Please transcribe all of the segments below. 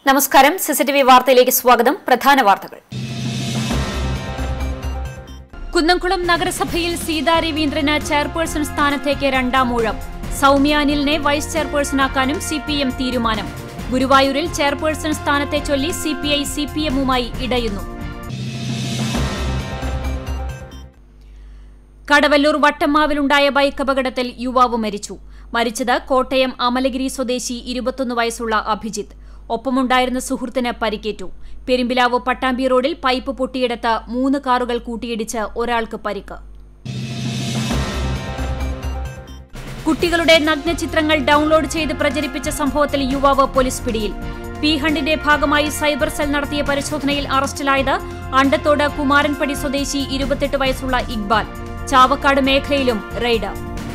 നമസ്കാരം സിസിടിവി വാർത്തയിലേക്ക് സ്വാഗതം പ്രധാന വാർത്തകൾ കുന്നംകുളം നഗരസഭയിൽ സീതാ രവീന്ദ്രന് ചെയർപേഴ്സൺ സ്ഥാനത്തേക്ക് രണ്ടാം ഊഴം സൗമ്യ അനിലിനെ വൈസ് ചെയർപേഴ്സണാക്കാനും സിപിഎം തീരുമാനം ഗുരുവായൂരിൽ ചെയർപേഴ്സൺ സ്ഥാനത്തെ ചൊല്ലി സിപിഐ സിപിഎമ്മുമായി ഇടയുന്നു കടവല്ലൂർ വട്ടമ്മാവിലുണ്ടായ ബൈക്ക് അപകടത്തിൽ യുവാവ് മരിച്ചു മരിച്ചത് കോട്ടയം അമലഗിരി സ്വദേശി ഇരുപത്തൊന്ന് വയസ്സുള്ള അഭിജിത്ത് ഒപ്പമുണ്ടായിരുന്ന സുഹൃത്തിന് പരിക്കേറ്റു പെരുമ്പിലാവ് പട്ടാമ്പി റോഡിൽ പൈപ്പ് പൊട്ടിയെടുത്ത് മൂന്ന് കാറുകൾ കൂട്ടിയിടിച്ച് ഒരാൾക്ക് പരിക്ക് കുട്ടികളുടെ നഗ്നചിത്രങ്ങൾ ഡൌൺലോഡ് ചെയ്ത് പ്രചരിപ്പിച്ച സംഭവത്തിൽ യുവാവ് പോലീസ് പിടിയിൽ പി ഹണ്ടിന്റെ ഭാഗമായി സൈബർ സെൽ നടത്തിയ പരിശോധനയിൽ അറസ്റ്റിലായത് അണ്ടത്തോട് കുമാരൻപടി സ്വദേശി ഇരുപത്തെട്ട് വയസ്സുള്ള ഇക്ബാൽ ചാവക്കാട് മേഖലയിലും റെയ്ഡ്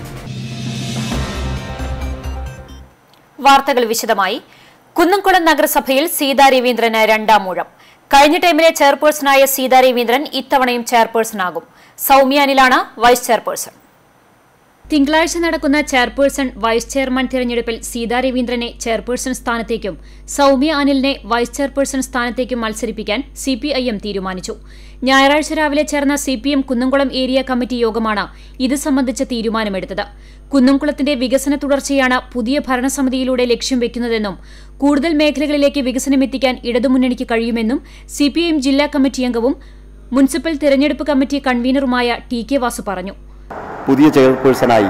വാർത്തകൾ വിശദമായി കുന്നംകുളം നഗരസഭയിൽ സീതാ രവീന്ദ്രന് രണ്ടാം ഊഴം കഴിഞ്ഞ ടൈമിലെ ചെയർപേഴ്സണായ സീതാ രവീന്ദ്രൻ ഇത്തവണയും ചെയർപേഴ്സണാകും സൌമ്യ അനിലാണ് വൈസ് ചെയർപേഴ്സൺ തിങ്കളാഴ്ച നടക്കുന്ന ചെയർപേഴ്സൺ വൈസ് ചെയർമാൻ തിരഞ്ഞെടുപ്പിൽ സീതാ രവീന്ദ്രനെ ചെയർപേഴ്സൺ സ്ഥാനത്തേക്കും സൌമ്യ അനിലിനെ വൈസ് ചെയർപേഴ്സൺ സ്ഥാനത്തേക്കും മത്സരിപ്പിക്കാൻ സിപിഐഎം തീരുമാനിച്ചു ഞായറാഴ്ച രാവിലെ ചേർന്ന സിപിഎം കുന്നംകുളം ഏരിയ കമ്മിറ്റി യോഗമാണ് ഇത് സംബന്ധിച്ച തീരുമാനമെടുത്തത് കുന്നംകുളത്തിന്റെ വികസന തുടർച്ചയാണ് പുതിയ ഭരണസമിതിയിലൂടെ ലക്ഷ്യം വെക്കുന്നതെന്നും കൂടുതൽ മേഖലകളിലേക്ക് വികസനമെത്തിക്കാൻ ഇടതുമുന്നണിക്ക് കഴിയുമെന്നും സിപിഐഎം ജില്ലാ കമ്മിറ്റി അംഗവും മുനിസിപ്പൽ തിരഞ്ഞെടുപ്പ് കമ്മിറ്റി കൺവീനറുമായ ടി കെ വാസു പറഞ്ഞു പുതിയ ചെയർപേഴ്സണായി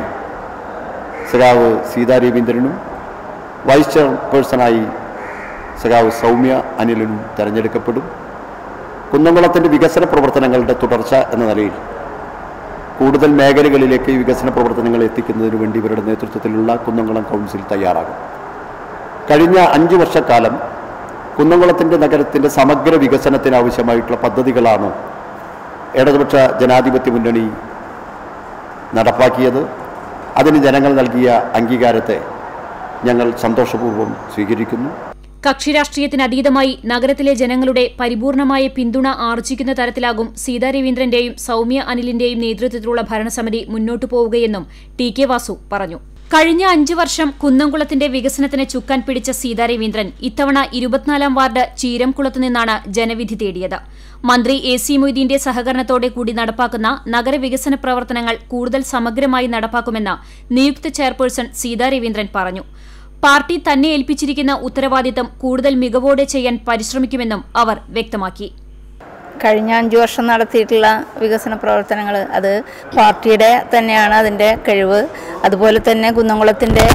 സഖാവ് സീതാ രവീന്ദ്രനും വൈസ് ചെയർപേഴ്സണായി സഖാവ് സൗമ്യ അനിലിനും തെരഞ്ഞെടുക്കപ്പെടും കുന്നംകുളത്തിൻ്റെ വികസന പ്രവർത്തനങ്ങളുടെ തുടർച്ച എന്ന നിലയിൽ കൂടുതൽ മേഖലകളിലേക്ക് ഈ വികസന പ്രവർത്തനങ്ങൾ എത്തിക്കുന്നതിന് വേണ്ടി ഇവരുടെ നേതൃത്വത്തിലുള്ള കുന്നംകുളം കൗൺസിൽ തയ്യാറാകും കഴിഞ്ഞ അഞ്ച് വർഷക്കാലം കുന്നംകുളത്തിൻ്റെ നഗരത്തിൻ്റെ സമഗ്ര വികസനത്തിനാവശ്യമായിട്ടുള്ള പദ്ധതികളാണ് ഇടതുപക്ഷ ജനാധിപത്യ മുന്നണി നടപ്പാക്കിയത് അതിന് ജനങ്ങൾ നൽകിയ അംഗീകാരത്തെ ഞങ്ങൾ സന്തോഷപൂർവ്വം സ്വീകരിക്കുന്നു കക്ഷി രാഷ്ട്രീയത്തിന് അതീതമായി നഗരത്തിലെ ജനങ്ങളുടെ പരിപൂർണമായ പിന്തുണ ആർജിക്കുന്ന തരത്തിലാകും സീതാ രവീന്ദ്രന്റെയും സൌമ്യ അനിലിന്റെയും നേതൃത്വത്തിലുള്ള ഭരണസമിതി മുന്നോട്ടു പോവുകയെന്നും ടി കെ വാസു പറഞ്ഞു കഴിഞ്ഞ അഞ്ചു വർഷം കുന്നംകുളത്തിന്റെ വികസനത്തിന് ചുക്കാൻ പിടിച്ച സീതാ രവീന്ദ്രൻ ഇത്തവണ ഇരുപത്തിനാലാം വാർഡ് ചീരംകുളത്തു നിന്നാണ് ജനവിധി തേടിയത് മന്ത്രി എ സി മൊയ്തീന്റെ സഹകരണത്തോടെ കൂടി നടപ്പാക്കുന്ന നഗരവികസന പ്രവർത്തനങ്ങൾ കൂടുതൽ സമഗ്രമായി നടപ്പാക്കുമെന്ന് നിയുക്ത ചെയർപേഴ്സൺ സീതാ രവീന്ദ്രൻ പറഞ്ഞു പാർട്ടി തന്നെ ഏൽപ്പിച്ചിരിക്കുന്ന ഉത്തരവാദിത്തം കൂടുതൽ മികവോടെ ചെയ്യാൻ പരിശ്രമിക്കുമെന്നും അവർ വ്യക്തമാക്കി കഴിഞ്ഞ അഞ്ച് വർഷം നടത്തിയിട്ടുള്ള വികസന പ്രവർത്തനങ്ങൾ അത് പാർട്ടിയുടെ തന്നെയാണ് അതിൻ്റെ കഴിവ് അതുപോലെ തന്നെ കുന്നംകുളത്തിൻ്റെ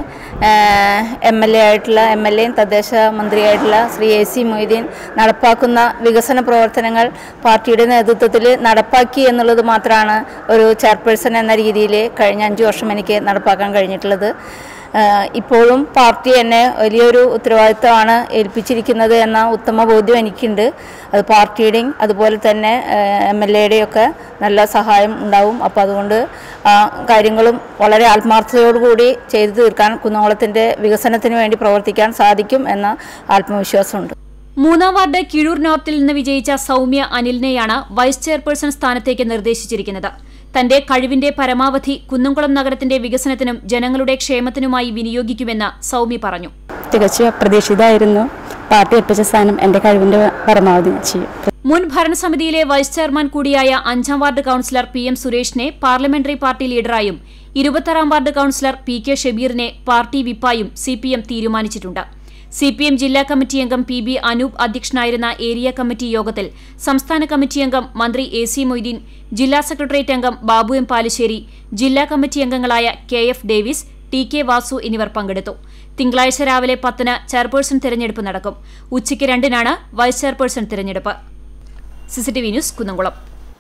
എം എൽ എ ആയിട്ടുള്ള എം എൽ എയും തദ്ദേശ മന്ത്രിയായിട്ടുള്ള ശ്രീ എ സി മൊയ്തീൻ നടപ്പാക്കുന്ന വികസന പ്രവർത്തനങ്ങൾ പാർട്ടിയുടെ നേതൃത്വത്തിൽ നടപ്പാക്കി എന്നുള്ളത് മാത്രമാണ് ഒരു ചെയർപേഴ്സൺ എന്ന രീതിയിൽ കഴിഞ്ഞ അഞ്ച് വർഷം എനിക്ക് നടപ്പാക്കാൻ കഴിഞ്ഞിട്ടുള്ളത് ആഹ് ഇപ്പോഴും പാർട്ടി എന്നെ വലിയൊരു ഉത്തരവാദിത്തമാണ് ഏൽപ്പിച്ചിരിക്കുന്നത് എന്ന ഉത്തമ ബോധ്യം എനിക്കുണ്ട് അത് പാർട്ടിയുടെയും അതുപോലെ തന്നെ എം എൽ എയുടെയും ഒക്കെ നല്ല സഹായം ഉണ്ടാവും അപ്പോൾ അതുകൊണ്ട് ആ കാര്യങ്ങളും വളരെ ആത്മാർത്ഥതയോടുകൂടി ചെയ്തു തീർക്കാൻ കുന്നംകുളത്തിൻ്റെ വികസനത്തിന് വേണ്ടി പ്രവർത്തിക്കാൻ സാധിക്കും എന്ന ആത്മവിശ്വാസമുണ്ട് മൂന്നാം വാർഡ് കിഴൂർ നോർത്തിൽ നിന്ന് വിജയിച്ച സൌമ്യ അനിലിനെയാണ് വൈസ് ചെയർപേഴ്സൺ സ്ഥാനത്തേക്ക് നിർദ്ദേശിച്ചിരിക്കുന്നത് തന്റെ കഴിവിന്റെ പരമാവധി കുന്നംകുളം നഗരത്തിന്റെ വികസനത്തിനും ജനങ്ങളുടെ ക്ഷേമത്തിനുമായി വിനിയോഗിക്കുമെന്ന് സൌമ്യ പറഞ്ഞു തികച്ചും അപ്രതീക്ഷിതമായിരുന്നു പാർട്ടി ഏൽപ്പിച്ച സ്ഥാനം എൻ്റെ കഴിവിൻ്റെ പരമാവധി ഞാൻ ചെയ്യും മുൻ ഭരണസമിതിയിലെ വൈസ് ചെയർമാൻ കൂടിയായ അഞ്ചാം വാർഡ് കൌൺസിലർ പി എം സുരേഷിനെ പാർലമെന്ററി പാർട്ടി ലീഡറായും ഇരുപത്താറാം വാർഡ് കൌൺസിലർ പി കെ ഷബീറിനെ പാർട്ടി വിപ്പായും സി പി എം തീരുമാനിച്ചിട്ടുണ്ട് സി പി എം ജില്ലാ കമ്മിറ്റി അംഗം പി ബി അനൂപ് അധ്യക്ഷനായിരുന്ന ഏരിയ കമ്മിറ്റി യോഗത്തിൽ സംസ്ഥാന കമ്മിറ്റി അംഗം മന്ത്രി എ സി മൊയ്തീൻ ജില്ലാ സെക്രട്ടേറിയറ്റ് അംഗം ബാബു എം പാലിശ്ശേരി ജില്ലാ കമ്മിറ്റി അംഗങ്ങളായ K F Davis T K Vasu എന്നിവർ പങ്കെടുത്തു തിങ്കളാഴ്ച രാവിലെ പത്തിന് ചെയർപേഴ്സൺ തിരഞ്ഞെടുപ്പ് നടക്കും ഉച്ചയ്ക്ക് രണ്ടിനാണ് വൈസ് ചെയർപേഴ്സൺ തിരഞ്ഞെടുപ്പ് സിസിടിവി ന്യൂസ് കുന്നംകുളം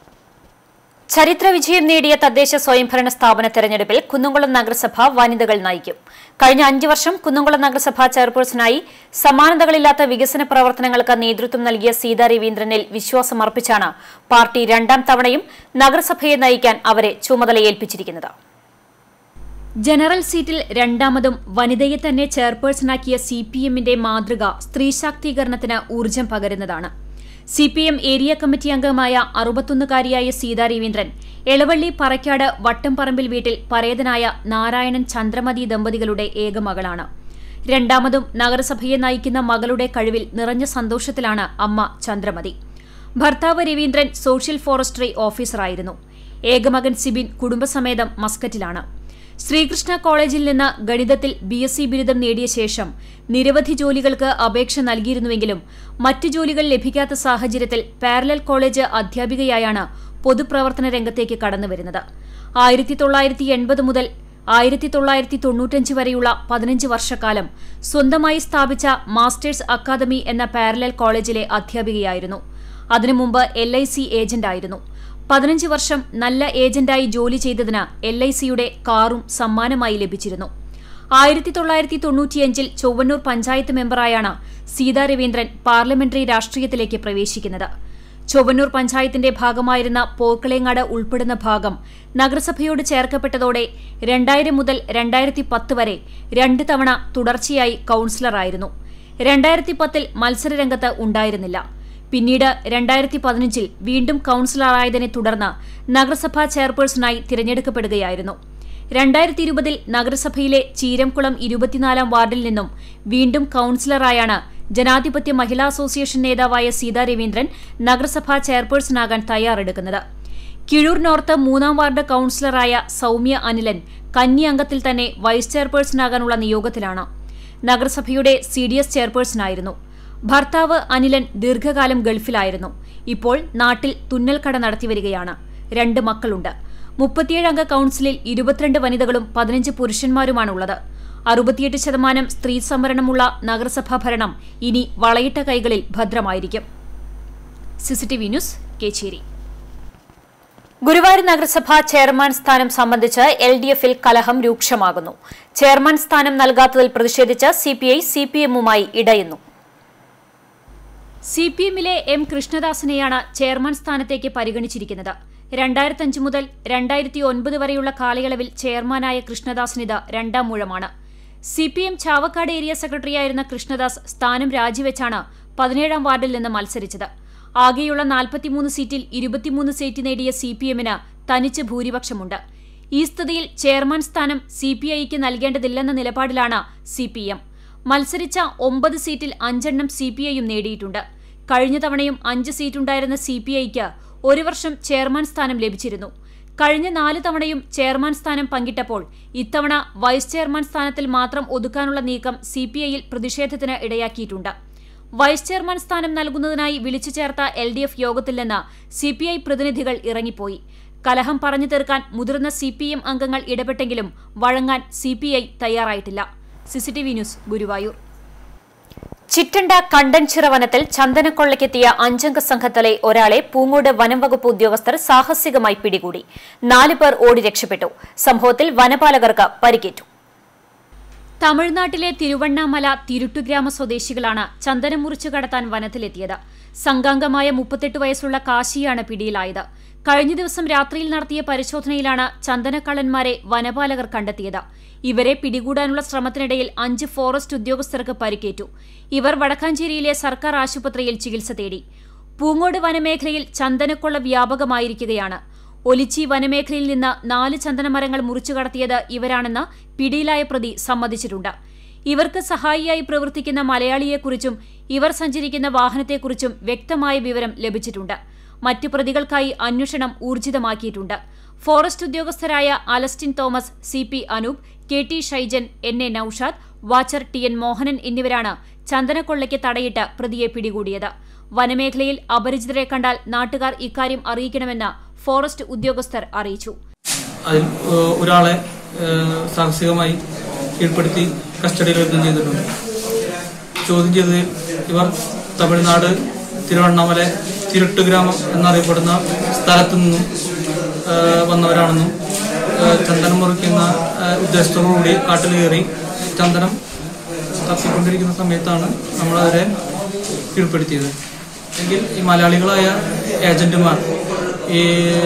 ചരിത്ര വിജയം നേടിയ തദ്ദേശ സ്വയംഭരണ സ്ഥാപന തെരഞ്ഞെടുപ്പിൽ കുന്നംകുളം നഗരസഭ വനിതകൾ നയിക്കും കഴിഞ്ഞ അഞ്ചു വർഷം കുന്നംകുളം നഗരസഭ ചെയർപേഴ്സണായി സമാനതകളില്ലാത്ത വികസന പ്രവർത്തനങ്ങൾക്ക് നേതൃത്വം നൽകിയ സീതാ രവീന്ദ്രനിൽ വിശ്വാസമർപ്പിച്ചാണ് പാർട്ടി രണ്ടാം തവണയും നഗരസഭയെ നയിക്കാൻ അവരെ ചുമതലയേൽപ്പിച്ചിരിക്കുന്നത് ജനറൽ സീറ്റിൽ രണ്ടാമതും വനിതയെ തന്നെ ചെയർപേഴ്സണാക്കിയ സി പി എമ്മിന്റെ മാതൃക സ്ത്രീ ശാക്തീകരണത്തിന് ഊർജം പകരുന്നതാണ് C P M area committee അംഗമായ അറുപത്തൊന്നുകാരിയായ സീതാ രവീന്ദ്രൻ എളവള്ളി പറയ്ക്കാട് വട്ടംപറമ്പിൽ വീട്ടിൽ പരേതനായ നാരായണൻ ചന്ദ്രമതി ദമ്പതികളുടെ ഏക മകളാണ് രണ്ടാമതും നഗരസഭയെ നയിക്കുന്ന മകളുടെ കഴിവിൽ നിറഞ്ഞ സന്തോഷത്തിലാണ് അമ്മ ചന്ദ്രമതി ഭർത്താവ് രവീന്ദ്രൻ സോഷ്യൽ ഫോറസ്ട്രി ഓഫീസറായിരുന്നു ഏകമകൻ സിബിൻ കുടുംബസമേതം മസ്കറ്റിലാണ് ശ്രീകൃഷ്ണ കോളേജിൽ നിന്ന് ഗണിതത്തിൽ ബി എസ് സി ബിരുദം നേടിയ ശേഷം നിരവധി ജോലികൾക്ക് അപേക്ഷ നൽകിയിരുന്നുവെങ്കിലും മറ്റു ജോലികൾ ലഭിക്കാത്ത സാഹചര്യത്തിൽ പാരലൽ കോളേജ് അധ്യാപികയായാണ് പൊതുപ്രവർത്തന രംഗത്തേക്ക് കടന്നുവരുന്നത് ആയിരത്തി തൊള്ളായിരത്തി എൺപത് മുതൽ ആയിരത്തി തൊള്ളായിരത്തി തൊണ്ണൂറ്റഞ്ച് വരെയുള്ള പതിനഞ്ച് വർഷക്കാലം സ്വന്തമായി സ്ഥാപിച്ച മാസ്റ്റേഴ്സ് അക്കാദമി എന്ന പാരലൽ കോളേജിലെ അധ്യാപികയായിരുന്നു അതിനു മുമ്പ് എൽ ഐ സി ഏജന്റായിരുന്നു പതിനഞ്ച് വർഷം നല്ല ഏജന്റായി ജോലി ചെയ്തതിന് എൽ ഐ സിയുടെ കാറും സമ്മാനമായി ലഭിച്ചിരുന്നു ആയിരത്തി തൊള്ളായിരത്തി തൊണ്ണൂറ്റിയഞ്ചിൽ ചൊവ്വന്നൂർ പഞ്ചായത്ത് മെമ്പറായാണ് സീതാ രവീന്ദ്രൻ പാർലമെന്ററി രാഷ്ട്രീയത്തിലേക്ക് പ്രവേശിക്കുന്നത് ചൊവ്വന്നൂർ പഞ്ചായത്തിന്റെ ഭാഗമായിരുന്ന പോക്കളേങ്ങാട് ഉൾപ്പെടുന്ന ഭാഗം നഗരസഭയോട് ചേർക്കപ്പെട്ടതോടെ രണ്ടായിരം മുതൽ രണ്ടായിരത്തി പത്ത് വരെ രണ്ട് തവണ തുടർച്ചയായി കൌൺസിലറായിരുന്നു രണ്ടായിരത്തി പത്തിൽ മത്സരരംഗത്ത് ഉണ്ടായിരുന്നില്ല പിന്നീട് രണ്ടായിരത്തി പതിനഞ്ചിൽ വീണ്ടും കൌൺസിലറായതിനെ തുടർന്ന് നഗരസഭാ ചെയർപേഴ്സണായി തിരഞ്ഞെടുക്കപ്പെടുകയായിരുന്നു രണ്ടായിരത്തി ഇരുപതിൽ നഗരസഭയിലെ ചീരംകുളം ഇരുപത്തിനാലാം വാർഡിൽ നിന്നും വീണ്ടും കൌൺസിലറായാണ് ജനാധിപത്യ മഹിളാ അസോസിയേഷൻ നേതാവായ സീതാ രവീന്ദ്രൻ നഗരസഭാ ചെയർപേഴ്സണാകാൻ തയ്യാറെടുക്കുന്നത് കിഴൂർ നോർത്ത് മൂന്നാം വാർഡ് കൌൺസിലറായ സൌമ്യ അനിലൻ കന്നി അംഗത്തിൽ തന്നെ വൈസ് ചെയർപേഴ്സണാകാനുള്ള നിയോഗത്തിലാണ് നഗരസഭയുടെ സി ഡി എസ് ചെയർപേഴ്സണായിരുന്നു ഭർത്താവ് അനിലൻ ദീർഘകാലം ഗൾഫിലായിരുന്നു ഇപ്പോൾ നാട്ടിൽ തുന്നൽക്കട നടത്തിവരികയാണ് രണ്ട് മക്കളുണ്ട് മുപ്പത്തിയേഴ് അംഗ കൌൺസിലിൽ ഇരുപത്തിരണ്ട് വനിതകളും പതിനഞ്ച് പുരുഷന്മാരുമാണുള്ളത് അറുപത്തിയെട്ട് ശതമാനം സ്ത്രീ സംവരണമുള്ള നഗരസഭാ ഭരണം ഇനി വളയിട്ട കൈകളിൽ ഭദ്രമായിരിക്കും സിസിടിവി ന്യൂസ് കേച്ചേരി ഗുരുവായൂർ നഗരസഭ ചെയർമാൻ സ്ഥാനം സംബന്ധിച്ച് എൽ ഡി എഫിൽ കലഹം രൂക്ഷമാകുന്നു ചെയർമാൻ സ്ഥാനം നൽകാത്തതിൽ പ്രതിഷേധിച്ച് സിപിഐ സിപിഎമ്മുമായി ഇടയുന്നു സി പി എമ്മിലെ എം കൃഷ്ണദാസിനെയാണ് ചെയർമാൻ സ്ഥാനത്തേക്ക് പരിഗണിച്ചിരിക്കുന്നത് രണ്ടായിരത്തി അഞ്ച് മുതൽ രണ്ടായിരത്തി ഒൻപത് വരെയുള്ള കാലയളവിൽ ചെയർമാനായ കൃഷ്ണദാസിനിത് രണ്ടാം മൂഴമാണ് C P M Chavakkad area സെക്രട്ടറിയായിരുന്ന കൃഷ്ണദാസ് സ്ഥാനം രാജിവെച്ചാണ് പതിനേഴാം വാർഡിൽ നിന്ന് മത്സരിച്ചത് ആകെയുള്ള നാൽപ്പത്തിമൂന്ന് സീറ്റിൽ ഇരുപത്തിമൂന്ന് സീറ്റ് നേടിയ സി പി എമ്മിന് തനിച്ച് ഭൂരിപക്ഷമുണ്ട് ഈ സ്ഥിതിയിൽ ചെയർമാൻ സ്ഥാനം സി പി ഐക്ക് നൽകേണ്ടതില്ലെന്ന നിലപാടിലാണ് സി പി എം മത്സരിച്ച ഒമ്പത് സീറ്റിൽ അഞ്ചെണ്ണം സി പി ഐയും നേടിയിട്ടുണ്ട് കഴിഞ്ഞ തവണയും അഞ്ച് സീറ്റുണ്ടായിരുന്ന സി പി ഐക്ക് ഒരു വർഷം ചെയർമാൻ സ്ഥാനം ലഭിച്ചിരുന്നു കഴിഞ്ഞ നാല് തവണയും ചെയർമാൻ സ്ഥാനം പങ്കിട്ടപ്പോൾ ഇത്തവണ വൈസ് ചെയർമാൻ സ്ഥാനത്തിൽ മാത്രം ഒതുക്കാനുള്ള നീക്കം സി പി ഐയിൽ പ്രതിഷേധത്തിന് ഇടയാക്കിയിട്ടുണ്ട് വൈസ് ചെയർമാൻ സ്ഥാനം നൽകുന്നതിനായി വിളിച്ചു ചേർത്ത എൽ ഡി എഫ് യോഗത്തിൽ നിന്ന് സി പി ഐ പ്രതിനിധികൾ ഇറങ്ങിപ്പോയി കലഹം പറഞ്ഞു തീർക്കാൻ മുതിർന്ന സി പി എം അംഗങ്ങൾ ഇടപെട്ടെങ്കിലും വഴങ്ങാൻ സി പി ഐ തയ്യാറായിട്ടില്ല സിസിടിവി ന്യൂസ് ഗുരുവായൂർ ചിറ്റണ്ട കണ്ടൻചിറ വനത്തിൽ ചന്ദനക്കൊള്ളയ്ക്കെത്തിയ അഞ്ചംഗ സംഘത്തിലെ ഒരാളെ പൂങ്ങോട് വനം വകുപ്പ് ഉദ്യോഗസ്ഥർ സാഹസികമായി പിടികൂടി നാല് പേർ ഓടി രക്ഷപ്പെട്ടു സംഭവത്തിൽ വനപാലകർക്ക് പരിക്കേറ്റു തമിഴ്നാട്ടിലെ തിരുവണ്ണാമല തിരുട്ടുഗ്രാമ സ്വദേശികളാണ് ചന്ദനം മുറിച്ചു കടത്താൻ വനത്തിലെത്തിയത് സംഘാംഗമായ മുപ്പത്തെട്ട് വയസ്സുള്ള കാശിയാണ് പിടിയിലായത് കഴിഞ്ഞ ദിവസം രാത്രിയിൽ നടത്തിയ പരിശോധനയിലാണ് ചന്ദനക്കള്ളന്മാരെ വനപാലകർ കണ്ടെത്തിയത് ഇവരെ പിടികൂടാനുള്ള ശ്രമത്തിനിടയിൽ അഞ്ച് ഫോറസ്റ്റ് ഉദ്യോഗസ്ഥർക്ക് പരിക്കേറ്റു ഇവർ വടക്കാഞ്ചേരിയിലെ സർക്കാർ ആശുപത്രിയിൽ ചികിത്സ തേടി പൂങ്ങോട് വനമേഖലയിൽ ചന്ദനക്കൊള്ള വ്യാപകമായിരിക്കുകയാണ് ഒലിച്ചി വനമേഖലയിൽ നിന്ന് നാല് ചന്ദനമരങ്ങൾ മുറിച്ചു കടത്തിയത് ഇവരാണെന്ന് പിടിയിലായ പ്രതി സമ്മതിച്ചിട്ടുണ്ട് ഇവർക്ക് സഹായിയായി പ്രവർത്തിക്കുന്ന മലയാളിയെക്കുറിച്ചും ഇവർ സഞ്ചരിക്കുന്ന വാഹനത്തെക്കുറിച്ചും വ്യക്തമായ വിവരം ലഭിച്ചിട്ടുണ്ട് മറ്റു പ്രതികൾക്കായി അന്വേഷണം ഊർജിതമാക്കിയിട്ടുണ്ട് ഫോറസ്റ്റ് ഉദ്യോഗസ്ഥരായ Alastin Thomas C P Anoop K T Shaijan N A Noushad watcher T N Mohanan എന്നിവരാണ് ചന്ദനക്കൊള്ളയ്ക്ക് തടയിട്ട് പ്രതിയെ പിടികൂടിയത് വനമേഖലയിൽ അപരിചിതരെ കണ്ടാൽ നാട്ടുകാർ ഇക്കാര്യം അറിയിക്കണമെന്ന് ഫോറസ്റ്റ് ഉദ്യോഗസ്ഥർ അറിയിച്ചു അതിൽ ഏഹ്, ഒരാളെ ഏഹ്, സാഹസികമായി കീഴ്പ്പെടുത്തി കസ്റ്റഡിയിൽ വെക്കുകയും ചെയ്തിട്ടുണ്ട് ചോദ്യം ചെയ്തതിൽ ഇവർ തമിഴ്നാട് തിരുവണ്ണാമല തിരുട്ട് ഗ്രാമം എന്നറിയപ്പെടുന്ന സ്ഥലത്തു നിന്നും ഏഹ്, വന്നവരാണെന്നും ഏഹ്, ചന്ദനം മുറിക്കുന്ന ഏഹ്, ഉദ്ദേശത്തോടുകൂടി കാട്ടിൽ കയറി ചന്ദനം തപ്പിക്കൊണ്ടിരിക്കുന്ന സമയത്താണ് നമ്മളവരെ കീഴ്പ്പെടുത്തിയത് എങ്കിൽ ഈ മലയാളികളായ ഏജന്റുമാർ ഈ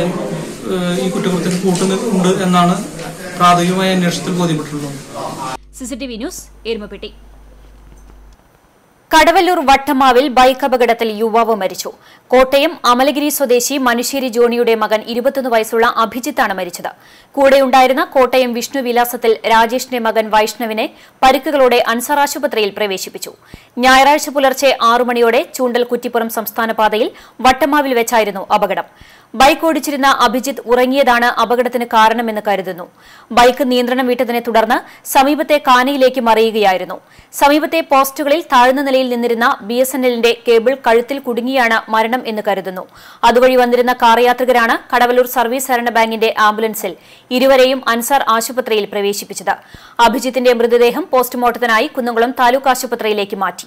ഏഹ്, ഈ കുറ്റകൃത്യത്തിന് കൂട്ടുന്നുണ്ട് എന്നാണ് പ്രാഥമികമായ അന്വേഷണത്തിൽ ബോധ്യപ്പെട്ടിട്ടുള്ളത് സിസിടിവി ന്യൂസ് എരുമപ്പെട്ടി കടവല്ലൂർ വട്ടമാവിൽ ബൈക്ക് അപകടത്തിൽ യുവാവ് മരിച്ചു കോട്ടയം അമലഗിരി സ്വദേശി മനുശ്ശേരി ജോണിയുടെ മകൻ ഇരുപത്തൊന്ന് വയസ്സുള്ള അഭിജിത്താണ് മരിച്ചത് കൂടെയുണ്ടായിരുന്ന കോട്ടയം വിഷ്ണു വിലാസത്തിൽ രാജേഷിന്റെ മകൻ വൈഷ്ണവിനെ പരിക്കുകളോടെ അൻസാർ ആശുപത്രിയിൽ പ്രവേശിപ്പിച്ചു ഞായറാഴ്ച പുലർച്ചെ ആറു മണിയോടെ ചൂണ്ടൽ കുറ്റിപ്പുറം സംസ്ഥാന പാതയിൽ വട്ടമാവിൽ വെച്ചായിരുന്നു അപകടം ബൈക്ക് ഓടിച്ചിരുന്ന അഭിജിത്ത് ഉറങ്ങിയതാണ് അപകടത്തിന് കാരണമെന്ന് കരുതുന്നു ബൈക്ക് നിയന്ത്രണം വിട്ടതിനെ തുടർന്ന് സമീപത്തെ കാനയിലേക്ക് മറിയുകയായിരുന്നു സമീപത്തെ പോസ്റ്റുകളിൽ താഴ്ന്ന നിലയിൽ നിന്നിരുന്ന ബി എസ് എൻ എല്ലിന്റെ കേബിൾ കഴുത്തിൽ കുടുങ്ങിയാണ് മരണം എന്ന് കരുതുന്നു അതുവഴി വന്നിരുന്ന കാർ യാത്രികരാണ് കടവല്ലൂർ സർവീസ് സഹകരണ ബാങ്കിന്റെ ആംബുലൻസിൽ ഇരുവരെയും അൻസാർ ആശുപത്രിയിൽ പ്രവേശിപ്പിച്ചത് അഭിജിത്തിന്റെ മൃതദേഹം പോസ്റ്റ്മോർട്ടത്തിനായി കുന്നംകുളം താലൂക്ക് ആശുപത്രിയിലേക്ക് മാറ്റി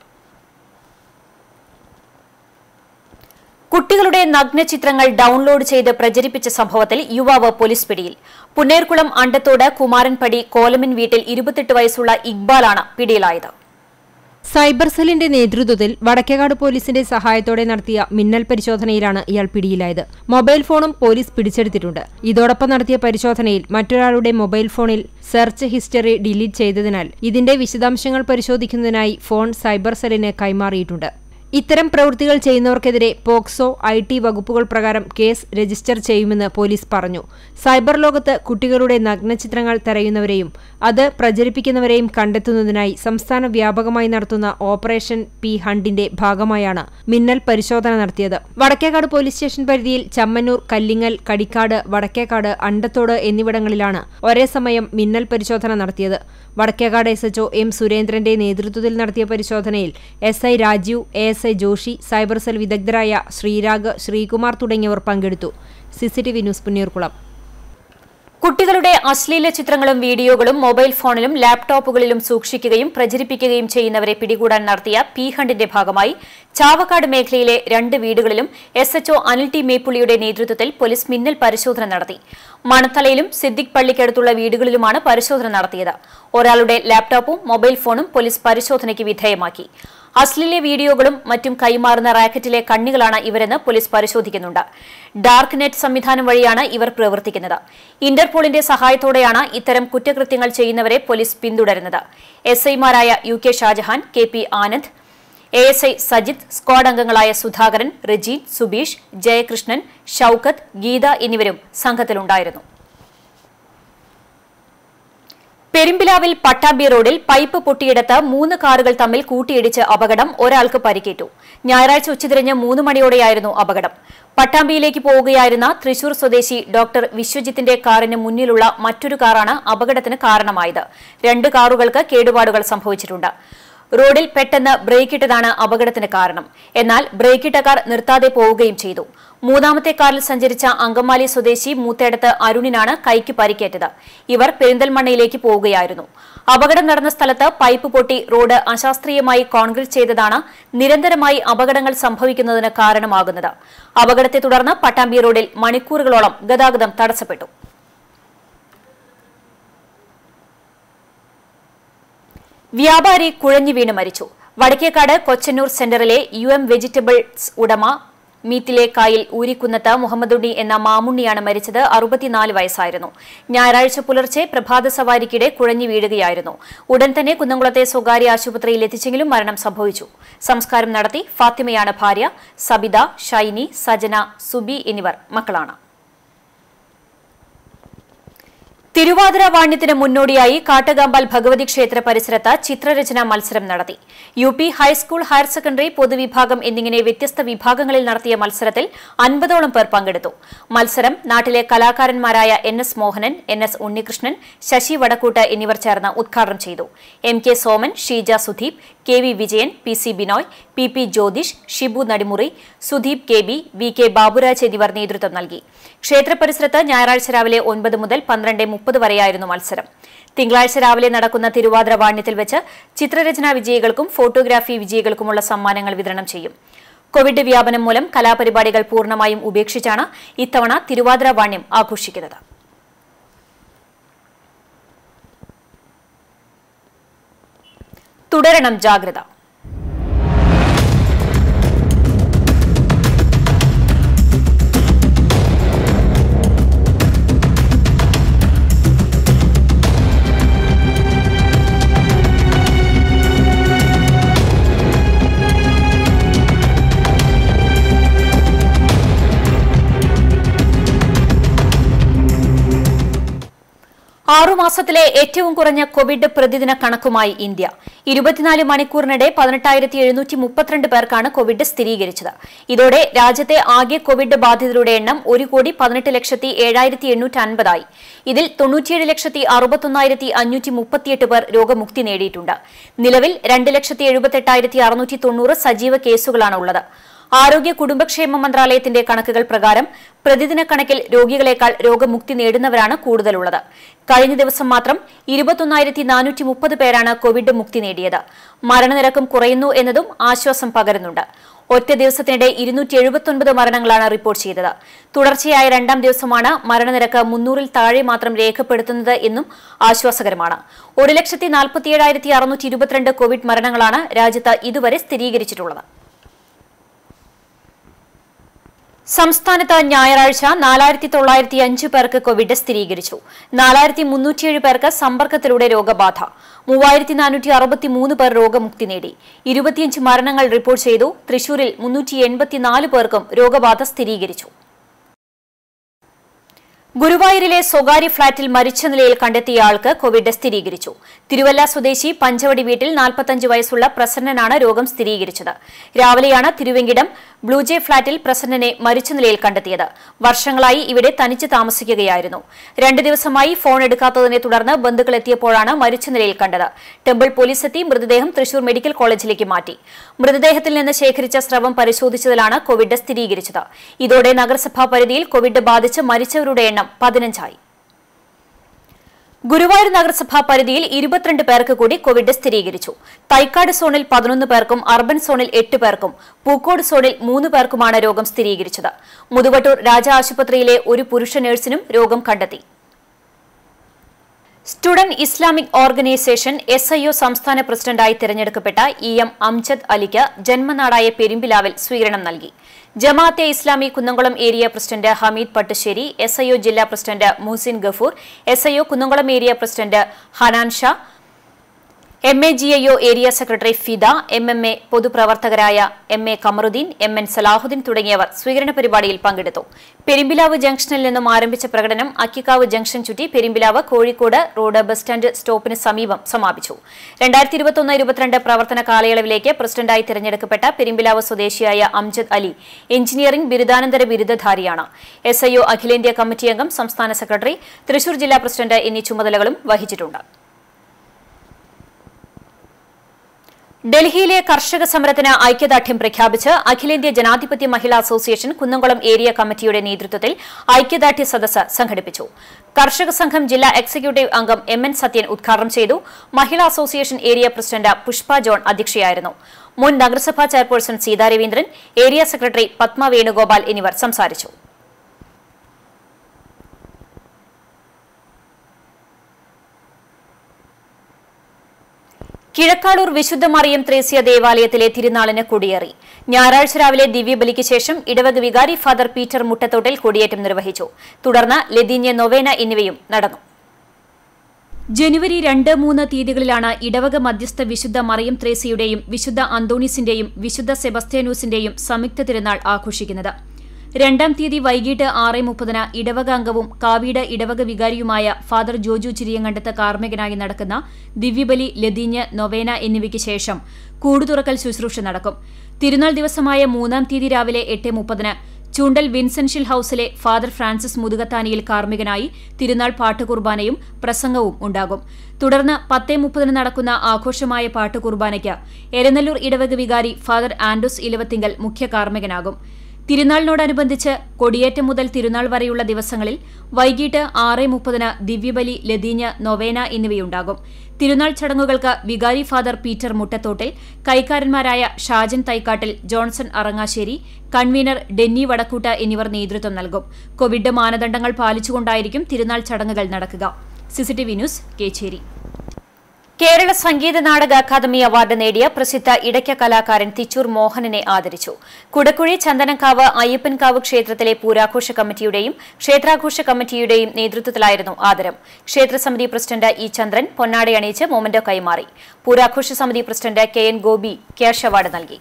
കുട്ടികളുടെ നഗ്നചിത്രങ്ങൾ ഡൌൺലോഡ് ചെയ്ത് പ്രചരിപ്പിച്ച സംഭവത്തിൽ യുവാവ് പോലീസ് പിടിയിൽ പുന്നേർകുളം അണ്ടത്തോട് കുമാരൻപടി കോലമിൻ വീട്ടിൽ ഇരുപത്തെട്ട് വയസ്സുള്ള ഇക്ബാലാണ് പിടിയിലായത് സൈബർ സെല്ലിന്റെ നേതൃത്വത്തിൽ വടക്കേകാട് പോലീസിന്റെ സഹായത്തോടെ നടത്തിയ മിന്നൽ പരിശോധനയിലാണ് ഇയാൾ പിടിയിലായത് മൊബൈൽ ഫോണും പോലീസ് പിടിച്ചെടുത്തിട്ടുണ്ട് ഇതോടൊപ്പം നടത്തിയ പരിശോധനയിൽ മറ്റൊരാളുടെ മൊബൈൽ ഫോണിൽ സെർച്ച് ഹിസ്റ്ററി ഡിലീറ്റ് ചെയ്തതിനാൽ ഇതിന്റെ വിശദാംശങ്ങൾ പരിശോധിക്കുന്നതിനായി ഫോൺ സൈബർ സെല്ലിന് കൈമാറിയിട്ടുണ്ട് ഇത്തരം പ്രവൃത്തികൾ ചെയ്യുന്നവർക്കെതിരെ പോക്സോ ഐ ടി വകുപ്പുകൾ പ്രകാരം കേസ് രജിസ്റ്റർ ചെയ്യുമെന്ന് പോലീസ് പറഞ്ഞു സൈബർ ലോകത്ത് കുട്ടികളുടെ നഗ്നചിത്രങ്ങൾ തെരയുന്നവരെയും അത് പ്രചരിപ്പിക്കുന്നവരെയും കണ്ടെത്തുന്നതിനായി സംസ്ഥാന വ്യാപകമായി നടത്തുന്ന ഓപ്പറേഷൻ പി ഹണ്ടിന്റെ ഭാഗമായാണ് മിന്നൽ പരിശോധന നടത്തിയത് വടക്കേക്കാട് പോലീസ് സ്റ്റേഷൻ പരിധിയിൽ ചമ്മന്നൂർ കല്ലിങ്ങൽ കടിക്കാട് വടക്കേക്കാട് അണ്ടത്തോട് എന്നിവിടങ്ങളിലാണ് ഒരേ സമയം മിന്നൽ പരിശോധന നടത്തിയത് വടക്കേക്കാട് എസ് എച്ച്ഒ എം സുരേന്ദ്രന്റെ നേതൃത്വത്തിൽ നടത്തിയ പരിശോധനയിൽ S I Rajeev A S I Joshi cyber cell വിദഗ്ധരായ ശ്രീരാഗ് ശ്രീകുമാർ തുടങ്ങിയവർ പങ്കെടുത്തു സിസിടിവി ന്യൂസ് പുന്നീർകുളം കുട്ടികളുടെ അശ്ലീല ചിത്രങ്ങളും വീഡിയോകളും മൊബൈൽ ഫോണിലും ലാപ്ടോപ്പുകളിലും സൂക്ഷിക്കുകയും പ്രചരിപ്പിക്കുകയും ചെയ്യുന്നവരെ പിടികൂടാൻ നടത്തിയ പി ഹണ്ടിന്റെ ഭാഗമായി ചാവക്കാട് മേഖലയിലെ രണ്ട് വീടുകളിലും എസ് എച്ച്ഒ അനിൽ ടി മേപ്പുള്ളിയുടെ നേതൃത്വത്തിൽ പോലീസ് മിന്നൽ പരിശോധന നടത്തി മണത്തലയിലും സിദ്ദിഖ് പള്ളിക്കടുത്തുള്ള വീടുകളിലുമാണ് പരിശോധന നടത്തിയത് ഒരാളുടെ ലാപ്ടോപ്പും മൊബൈൽ ഫോണും പോലീസ് പരിശോധനയ്ക്ക് വിധേയമാക്കി അശ്ലീല വീഡിയോകളും മറ്റും കൈമാറുന്ന റാക്കറ്റിലെ കണ്ണികളാണ് ഇവരെന്ന് പോലീസ് പരിശോധിക്കുന്നുണ്ട് ഡാർക്ക് നെറ്റ് സംവിധാനം വഴിയാണ് ഇവർ പ്രവർത്തിക്കുന്നത് ഇന്റർപോളിന്റെ സഹായത്തോടെയാണ് ഇത്തരം കുറ്റകൃത്യങ്ങൾ ചെയ്യുന്നവരെ പോലീസ് പിന്തുടരുന്നത് എസ് ഐമാരായ U K Shajahan K P Anand A S I Sajith squad അംഗങ്ങളായ സുധാകരൻ റെജി സുബീഷ് ജയകൃഷ്ണൻ ഷൌക്കത്ത് ഗീത എന്നിവരും സംഘത്തിലുണ്ടായിരുന്നു പെരുമ്പിലാവിൽ പട്ടാമ്പി റോഡിൽ പൈപ്പ് പൊട്ടിയിടത്ത് മൂന്ന് കാറുകൾ തമ്മിൽ കൂട്ടിയിടിച്ച് അപകടം ഒരാൾക്ക് പരിക്കേറ്റു ഞായറാഴ്ച ഉച്ചതിരിഞ്ഞ് മൂന്ന് മണിയോടെയായിരുന്നു അപകടം പട്ടാമ്പിയിലേക്ക് പോവുകയായിരുന്ന തൃശൂർ സ്വദേശി ഡോക്ടർ വിശ്വജിത്തിന്റെ കാറിന് മുന്നിലുള്ള മറ്റൊരു കാറാണ് അപകടത്തിന് കാരണമായത് രണ്ട് കാറുകൾക്ക് കേടുപാടുകൾ സംഭവിച്ചിട്ടുണ്ട് റോഡിൽ പെട്ടെന്ന് ബ്രേക്കിട്ടതാണ് അപകടത്തിന് കാരണം എന്നാൽ ബ്രേക്കിട്ട കാർ നിർത്താതെ പോവുകയും ചെയ്തു മൂന്നാമത്തെ കാറിൽ സഞ്ചരിച്ച അങ്കമാലി സ്വദേശി മൂത്തേടത്ത് അരുണിനാണ് കൈക്ക് പരിക്കേറ്റത് ഇവർ പെരിന്തൽമണ്ണയിലേക്ക് പോവുകയായിരുന്നു അപകടം നടന്ന സ്ഥലത്ത് പൈപ്പ് പൊട്ടി റോഡ് അശാസ്ത്രീയമായി കോൺക്രീറ്റ് ചെയ്തതാണ് നിരന്തരമായി അപകടങ്ങൾ സംഭവിക്കുന്നതിന് കാരണമാകുന്നത് അപകടത്തെ തുടർന്ന് പട്ടാമ്പി റോഡിൽ മണിക്കൂറുകളോളം ഗതാഗതം തടസ്സപ്പെട്ടു വ്യാപാരി കുഴഞ്ഞു വീണ് മരിച്ചു വടക്കേക്കാട് കൊച്ചന്നൂർ സെന്ററിലെ യു എം വെജിറ്റബിൾസ് ഉടമ മീത്തിലെ കായിൽ ഊരിക്കുന്നത്ത് മുഹമ്മദുണ്ണി എന്ന മാമുണ്ണിയാണ് മരിച്ചത് അറുപത്തിനാല് വയസ്സായിരുന്നു ഞായറാഴ്ച പുലർച്ചെ പ്രഭാത സവാരിക്കിടെ കുഴഞ്ഞു വീഴുകയായിരുന്നു ഉടൻ തന്നെ കുന്നംകുളത്തെ സ്വകാര്യ ആശുപത്രിയിൽ എത്തിച്ചെങ്കിലും മരണം സംഭവിച്ചു സംസ്കാരം നടത്തി ഫാത്തിമയാണ് ഭാര്യ സബിത ഷൈനി സജന സുബി എന്നിവർ മക്കളാണ് തിരുവാതിര വാണ്യത്തിന് മുന്നോടിയായി കാട്ടകാമ്പാൽ ഭഗവതി ക്ഷേത്ര പരിസരത്ത് ചിത്രരചന മത്സരം നടത്തി U P high school higher secondary പൊതുവിഭാഗം എന്നിങ്ങനെ വ്യത്യസ്ത വിഭാഗങ്ങളിൽ നടത്തിയ മത്സരത്തിൽ അൻപതോളം പേർ പങ്കെടുത്തു മത്സരം നാട്ടിലെ കലാകാരന്മാരായ N S Mohanan N S Unnikrishnan Sasi Vadakkoot എന്നിവർ ചേർന്ന് ഉദ്ഘാടനം ചെയ്തു M K Soman Sheeja Sudheep K V Vijayan P C Binoy P P Jyothish Shibu Nadimuri Sudheep K B V K Baburaj എന്നിവർ നേതൃത്വം നൽകി ക്ഷേത്ര പരിസരത്ത് ഞായറാഴ്ച രാവിലെ ഒൻപത് മുതൽ പന്ത്രണ്ട് മുപ്പത് വരെയായിരുന്നു മത്സരം തിങ്കളാഴ്ച രാവിലെ നടക്കുന്ന തിരുവാതിര വാണ്യത്തിൽ വെച്ച് ചിത്രരചനാ വിജയികൾക്കും ഫോട്ടോഗ്രാഫി വിജയികൾക്കുമുള്ള സമ്മാനങ്ങൾ വിതരണം ചെയ്യും കോവിഡ് വ്യാപനം മൂലം കലാപരിപാടികൾ പൂർണ്ണമായും ഉപേക്ഷിച്ചാണ് ഇത്തവണ തിരുവാതിര വാണ്യം ആഘോഷിക്കുന്നത് തുടരണം ജാഗ്രത ആറുമാസത്തിലെ ഏറ്റവും കുറഞ്ഞ കോവിഡ് പ്രതിദിന കണക്കുമായി ഇന്ത്യ ഇരുപത്തിനാല് മണിക്കൂറിനിടെ പതിനെട്ടായിരത്തി എഴുന്നൂറ്റി മുപ്പത്തിരണ്ട് പേർക്കാണ് കോവിഡ് സ്ഥിരീകരിച്ചത് ഇതോടെ രാജ്യത്തെ ആകെ കോവിഡ് ബാധിതരുടെ എണ്ണം ഒരു കോടി പതിനെട്ട് ലക്ഷത്തി ഏഴായിരത്തി എണ്ണൂറ്റി അൻപതായി ഇതിൽ തൊണ്ണൂറ്റിയേഴ് ലക്ഷത്തി അറുപത്തൊന്നായിരത്തി അഞ്ഞൂറ്റി മുപ്പത്തിയെട്ട് പേർ രോഗമുക്തി നേടിയിട്ടുണ്ട് നിലവിൽ രണ്ട് ലക്ഷത്തി എഴുപത്തെട്ടായിരത്തി അറുന്നൂറ്റി തൊണ്ണൂറ് സജീവ കേസുകളാണ് ഉള്ളത് ആരോഗ്യ കുടുംബക്ഷേമ മന്ത്രാലയത്തിന്റെ കണക്കുകൾ പ്രകാരം പ്രതിദിന കണക്കിൽ രോഗികളെക്കാൾ രോഗമുക്തി നേടുന്നവരാണ് കൂടുതലുള്ളത് കഴിഞ്ഞ ദിവസം മാത്രം ഇരുപത്തൊന്നായിരത്തി നാനൂറ്റി മുപ്പത് പേരാണ് കോവിഡ് മുക്തി നേടിയത് മരണനിരക്കും കുറയുന്നു എന്നതും ആശ്വാസം പകരുന്നുണ്ട് ഒറ്റ ദിവസത്തിനിടെ ഇരുന്നൂറ്റി എഴുപത്തൊൻപത് മരണങ്ങളാണ് റിപ്പോർട്ട് ചെയ്തത് തുടർച്ചയായ രണ്ടാം ദിവസമാണ് മരണനിരക്ക് മുന്നൂറിൽ താഴെ മാത്രം രേഖപ്പെടുത്തുന്നത് എന്നും ആശ്വാസകരമാണ് ഒരു ലക്ഷത്തി നാൽപ്പത്തിയേഴായിരത്തി അറുന്നൂറ്റി ഇരുപത്തിരണ്ട് കോവിഡ് മരണങ്ങളാണ് രാജ്യത്ത് ഇതുവരെ സ്ഥിരീകരിച്ചിട്ടുള്ളത് സംസ്ഥാനത്ത് ഞായറാഴ്ച നാലായിരത്തി തൊള്ളായിരത്തി അഞ്ച് പേർക്ക് കോവിഡ് സ്ഥിരീകരിച്ചു നാലായിരത്തി മുന്നൂറ്റിയേഴ് പേർക്ക് സമ്പർക്കത്തിലൂടെ രോഗബാധ മൂവായിരത്തി നാനൂറ്റി അറുപത്തി മൂന്ന് പേർ രോഗമുക്തി നേടി ഇരുപത്തിയഞ്ച് മരണങ്ങൾ റിപ്പോർട്ട് ചെയ്തു തൃശൂരിൽ മുന്നൂറ്റി എൺപത്തിനാല് പേർക്കും രോഗബാധ സ്ഥിരീകരിച്ചു ഗുരുവായൂരിലെ സ്വകാര്യ ഫ്ളാറ്റിൽ മരിച്ച നിലയിൽ കണ്ടെത്തിയ ആൾക്ക് കോവിഡ് സ്ഥിരീകരിച്ചു തിരുവല്ല സ്വദേശി പഞ്ചവടി വീട്ടിൽ നാൽപ്പത്തഞ്ച് വയസ്സുള്ള പ്രസന്നനാണ് രോഗം സ്ഥിരീകരിച്ചത് രാവിലെയാണ് തിരുവെങ്കിടം ബ്ലൂജെ ഫ്ളാറ്റിൽ പ്രസന്നനെ മരിച്ച നിലയിൽ കണ്ടെത്തിയത് വർഷങ്ങളായി ഇവിടെ തനിച്ച് താമസിക്കുകയായിരുന്നു രണ്ട് ദിവസമായി ഫോൺ എടുക്കാത്തതിനെ തുടർന്ന് ബന്ധുക്കൾ എത്തിയപ്പോഴാണ് മരിച്ച നിലയിൽ കണ്ടത് ടെമ്പിൾ പോലീസ് എത്തി മൃതദേഹം തൃശൂർ മെഡിക്കൽ കോളേജിലേക്ക് മാറ്റി മൃതദേഹത്തിൽ നിന്ന് ശേഖരിച്ച സ്രവം പരിശോധിച്ചതിലാണ് കോവിഡ് സ്ഥിരീകരിച്ചത് ഇതോടെ നഗരസഭാ പരിധിയിൽ കോവിഡ് ബാധിച്ച് മരിച്ചവരുടെ എണ്ണം പതിനഞ്ചായി ഗുരുവായൂർ നഗരസഭാ പരിധിയിൽ ഇരുപത്തിരണ്ട് പേർക്ക് കൂടി കോവിഡ് സ്ഥിരീകരിച്ചു തൈക്കാട് സോണിൽ പതിനൊന്ന് പേർക്കും അർബൻ സോണിൽ എട്ട് പേർക്കും പൂക്കോട് സോണിൽ മൂന്ന് പേർക്കുമാണ് രോഗം സ്ഥിരീകരിച്ചത് മുതുവട്ടൂർ രാജ ആശുപത്രിയിലെ ഒരു പുരുഷ നഴ്സിനും രോഗം കണ്ടെത്തി Student Islamic Organisation S I O സംസ്ഥാന പ്രസിഡന്റായി തിരഞ്ഞെടുക്കപ്പെട്ട ഇ എം അംജദ് അലിക്ക് ജന്മനാടായ പെരുമ്പിലാവിൽ സ്വീകരണം നൽകി Jamaat-e Islami Kunnamkulam area president Hameed Pattussery S I O ജില്ലാ president Muhsin Gafoor S I O Kunnamkulam area president Hanan Shah M A G I O area secretary Fida M M A പൊതുപ്രവർത്തകരായ M A Kamaruddin M N Salahuddin തുടങ്ങിയവർ സ്വീകരണ പരിപാടിയിൽ പങ്കെടുത്തു പെരുമ്പിലാവ് ജംഗ്ഷനിൽ നിന്നും ആരംഭിച്ച പ്രകടനം അക്കിക്കാവ് ജംഗ്ഷൻ ചുറ്റി Perumpilavu Kozhikode road bus stand സ്റ്റോപ്പിന് സമീപം സമാപിച്ചു രണ്ടായിരത്തി ഇരുപത്തൊന്ന് ഇരുപത്തിരണ്ട് പ്രവർത്തന കാലയളവിലേക്ക് പ്രസിഡന്റായി തിരഞ്ഞെടുക്കപ്പെട്ട പെരുമ്പിലാവ് സ്വദേശിയായ അംജദ് അലി എഞ്ചിനീയറിംഗ് ബിരുദാനന്തര ബിരുദധാരിയാണ് എസ് ഐ ഒ അഖിലേന്ത്യാ കമ്മിറ്റി അംഗം സംസ്ഥാന സെക്രട്ടറി തൃശൂർ ജില്ലാ പ്രസിഡന്റ് എന്നീ ചുമതലകളും വഹിച്ചിട്ടുണ്ട് ഡൽഹിയിലെ കർഷക സമരത്തിന് ഐക്യദാർഢ്യം പ്രഖ്യാപിച്ച് അഖിലേന്ത്യാ ജനാധിപത്യ മഹിളാ അസോസിയേഷൻ കുന്നംകുളം ഏരിയ കമ്മിറ്റിയുടെ നേതൃത്വത്തിൽ ഐക്യദാർഢ്യ സദസ്സ് സംഘടിപ്പിച്ചു കർഷക സംഘം ജില്ലാ എക്സിക്യൂട്ടീവ് അംഗം എം എൻ സത്യൻ ഉദ്ഘാടനം ചെയ്തു Mahila association area president Pushpa John അധ്യക്ഷയായിരുന്നു മുൻ നഗരസഭാ chairperson Seetha Raveendran area secretary Padma Venugopal എന്നിവർ സംസാരിച്ചു കിഴക്കാളൂർ വിശുദ്ധ മറിയം ത്രേസ്യ ദേവാലയത്തിലെ തിരുനാളിന് കൊടിയേറി ഞായറാഴ്ച രാവിലെ ദിവ്യബലിക്ക് ശേഷം ഇടവക വികാരി ഫാദർ പീറ്റർ മുട്ടത്തോട്ടിൽ കൊടിയേറ്റം നിർവഹിച്ചു തുടർന്ന് ലതീന്യ നൊവേന എന്നിവയും നടന്നു ജനുവരി രണ്ട് മൂന്ന് തീയതികളിലാണ് ഇടവക മധ്യസ്ഥ വിശുദ്ധ മറിയം ത്രേസ്യയുടെയും വിശുദ്ധ അന്തോണീസിന്റെയും വിശുദ്ധ സെബസ്ത്യാനൂസിന്റെയും സംയുക്ത തിരുനാൾ ആഘോഷിക്കുന്നത് രണ്ടാം തീയതി വൈകിട്ട് ആറ് മുപ്പതിന് ഇടവക അംഗവും കാവീട് ഇടവക വികാരിയുമായ ഫാദർ ജോജു ചിരിയങ്കണ്ടത്ത് കാർമ്മികനായി നടക്കുന്ന ദിവ്യബലി ലതീഞ്ഞ് നൊവേന എന്നിവയ്ക്ക് ശേഷം കൂടുതുറക്കൽ ശുശ്രൂഷ നടക്കും തിരുനാൾ ദിവസമായ മൂന്നാം തീയതി രാവിലെ എട്ട് മുപ്പതിന് ചൂണ്ടൽ വിൻസെൻഷ്യൽ ഹൌസിലെ ഫാദർ ഫ്രാൻസിസ് മുതുകത്താനിയിൽ കാർമ്മികനായി തിരുനാൾ പാട്ടുകുർബാനയും പ്രസംഗവും ഉണ്ടാകും തുടർന്ന് പത്തേ മുപ്പതിന് നടക്കുന്ന ആഘോഷമായ പാട്ടുകുർബാനയ്ക്ക് എരനല്ലൂർ ഇടവക വികാരി ഫാദർ ആൻഡോസ് ഇലവത്തിങ്കൽ മുഖ്യ കാർമ്മികനാകും തിരുനാളിനോടനുബന്ധിച്ച് കൊടിയേറ്റം മുതൽ തിരുനാൾ വരെയുള്ള ദിവസങ്ങളിൽ വൈകിട്ട് ആറ് മുപ്പതിന് ദിവ്യബലി ലതീഞ്ഞ് നൊവേന എന്നിവയുണ്ടാകും തിരുനാൾ ചടങ്ങുകൾക്ക് വികാരി ഫാദർ പീറ്റർ മുട്ടത്തോട്ടിൽ കൈക്കാരന്മാരായ Shajan Thaikattil Johnson Arangassery convener Denny Vadakkoot എന്നിവർ നേതൃത്വം നൽകും കോവിഡ് മാനദണ്ഡങ്ങൾ പാലിച്ചുകൊണ്ടായിരിക്കും തിരുനാൾ ചടങ്ങുകൾ നടക്കുക CCTV news Kecheri Kerala Sangeetha Nataka academy award നേടിയ പ്രസിദ്ധ ഇടയ്ക്ക കലാകാരൻ തിച്ചൂർ മോഹനനെ ആദരിച്ചു കുടക്കുഴി ചന്ദനക്കാവ് അയ്യപ്പൻകാവ് ക്ഷേത്രത്തിലെ പൂരാഘോഷ കമ്മിറ്റിയുടെയും ക്ഷേത്രാഘോഷ കമ്മിറ്റിയുടെയും നേതൃത്വത്തിലായിരുന്നു ആദരം ക്ഷേത്രസമിതി പ്രസിഡന്റ് ഇ ചന്ദ്രൻ പൊന്നാടയണിയിച്ച് മൊമന്റോ കൈമാറി പൂരാഘോഷ സമിതി president K N Gopi cash award നൽകി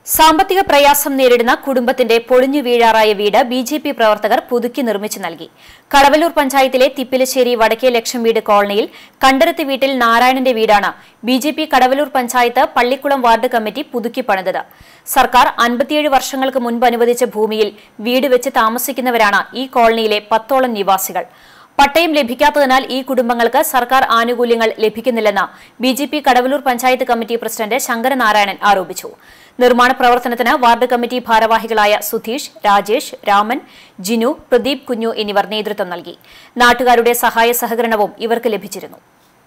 സാമ്പത്തിക പ്രയാസം നേരിടുന്ന കുടുംബത്തിന്റെ പൊളിഞ്ഞു വീഴാറായ വീട് ബി ജെ പി പ്രവർത്തകർ പുതുക്കി നിർമ്മിച്ചു നൽകി കടവല്ലൂർ പഞ്ചായത്തിലെ തിപ്പിലശ്ശേരി വടക്കേ ലക്ഷം വീട് കോളനിയിൽ കണ്ടരത്ത് വീട്ടിൽ നാരായണന്റെ വീടാണ് B J P Kadavallur panchayat Pallikulam ward committee പുതുക്കി പണിതത് സർക്കാർ അൻപത്തിയേഴ് വർഷങ്ങൾക്ക് മുൻപ് അനുവദിച്ച ഭൂമിയിൽ വീട് വെച്ച് താമസിക്കുന്നവരാണ് ഈ കോളനിയിലെ പത്തോളം നിവാസികൾ പട്ടയം ലഭിക്കാത്തതിനാൽ ഈ കുടുംബങ്ങൾക്ക് സർക്കാർ ആനുകൂല്യങ്ങൾ ലഭിക്കുന്നില്ലെന്ന് B J P Kadavallur panchayat committee president Sankaranarayanan ആരോപിച്ചു നിർമ്മാണ പ്രവർത്തനത്തിന് വാർഡ് കമ്മിറ്റി ഭാരവാഹികളായ സുധീഷ് രാജേഷ് രാമൻ ജിനു പ്രദീപ് കുഞ്ഞു എന്നിവർ നേതൃത്വം നൽകി നാട്ടുകാരുടെ സഹായ സഹകരണവും ഇവർക്ക് ലഭിച്ചിരുന്നു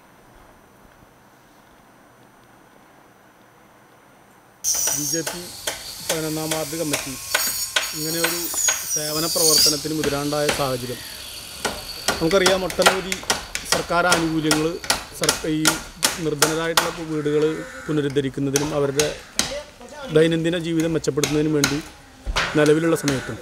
ബി ജെ പി പതിനൊന്നാം വാർഡ് കമ്മിറ്റി ഇങ്ങനെ ഒരു സേവന പ്രവർത്തനത്തിന് മുതിരാണ്ടായ സാഹചര്യം നമുക്കറിയാം ഒട്ടനവധി സർക്കാർ ആനുകൂല്യങ്ങൾ സർക്കാർ ഈ നിർധനരായിട്ടുള്ള വീടുകൾ പുനരുദ്ധരിക്കുന്നതിനും അവരുടെ ദൈനംദിന ജീവിതം മെച്ചപ്പെടുത്തുന്നതിനും വേണ്ടി നിലവിലുള്ള സമയത്തും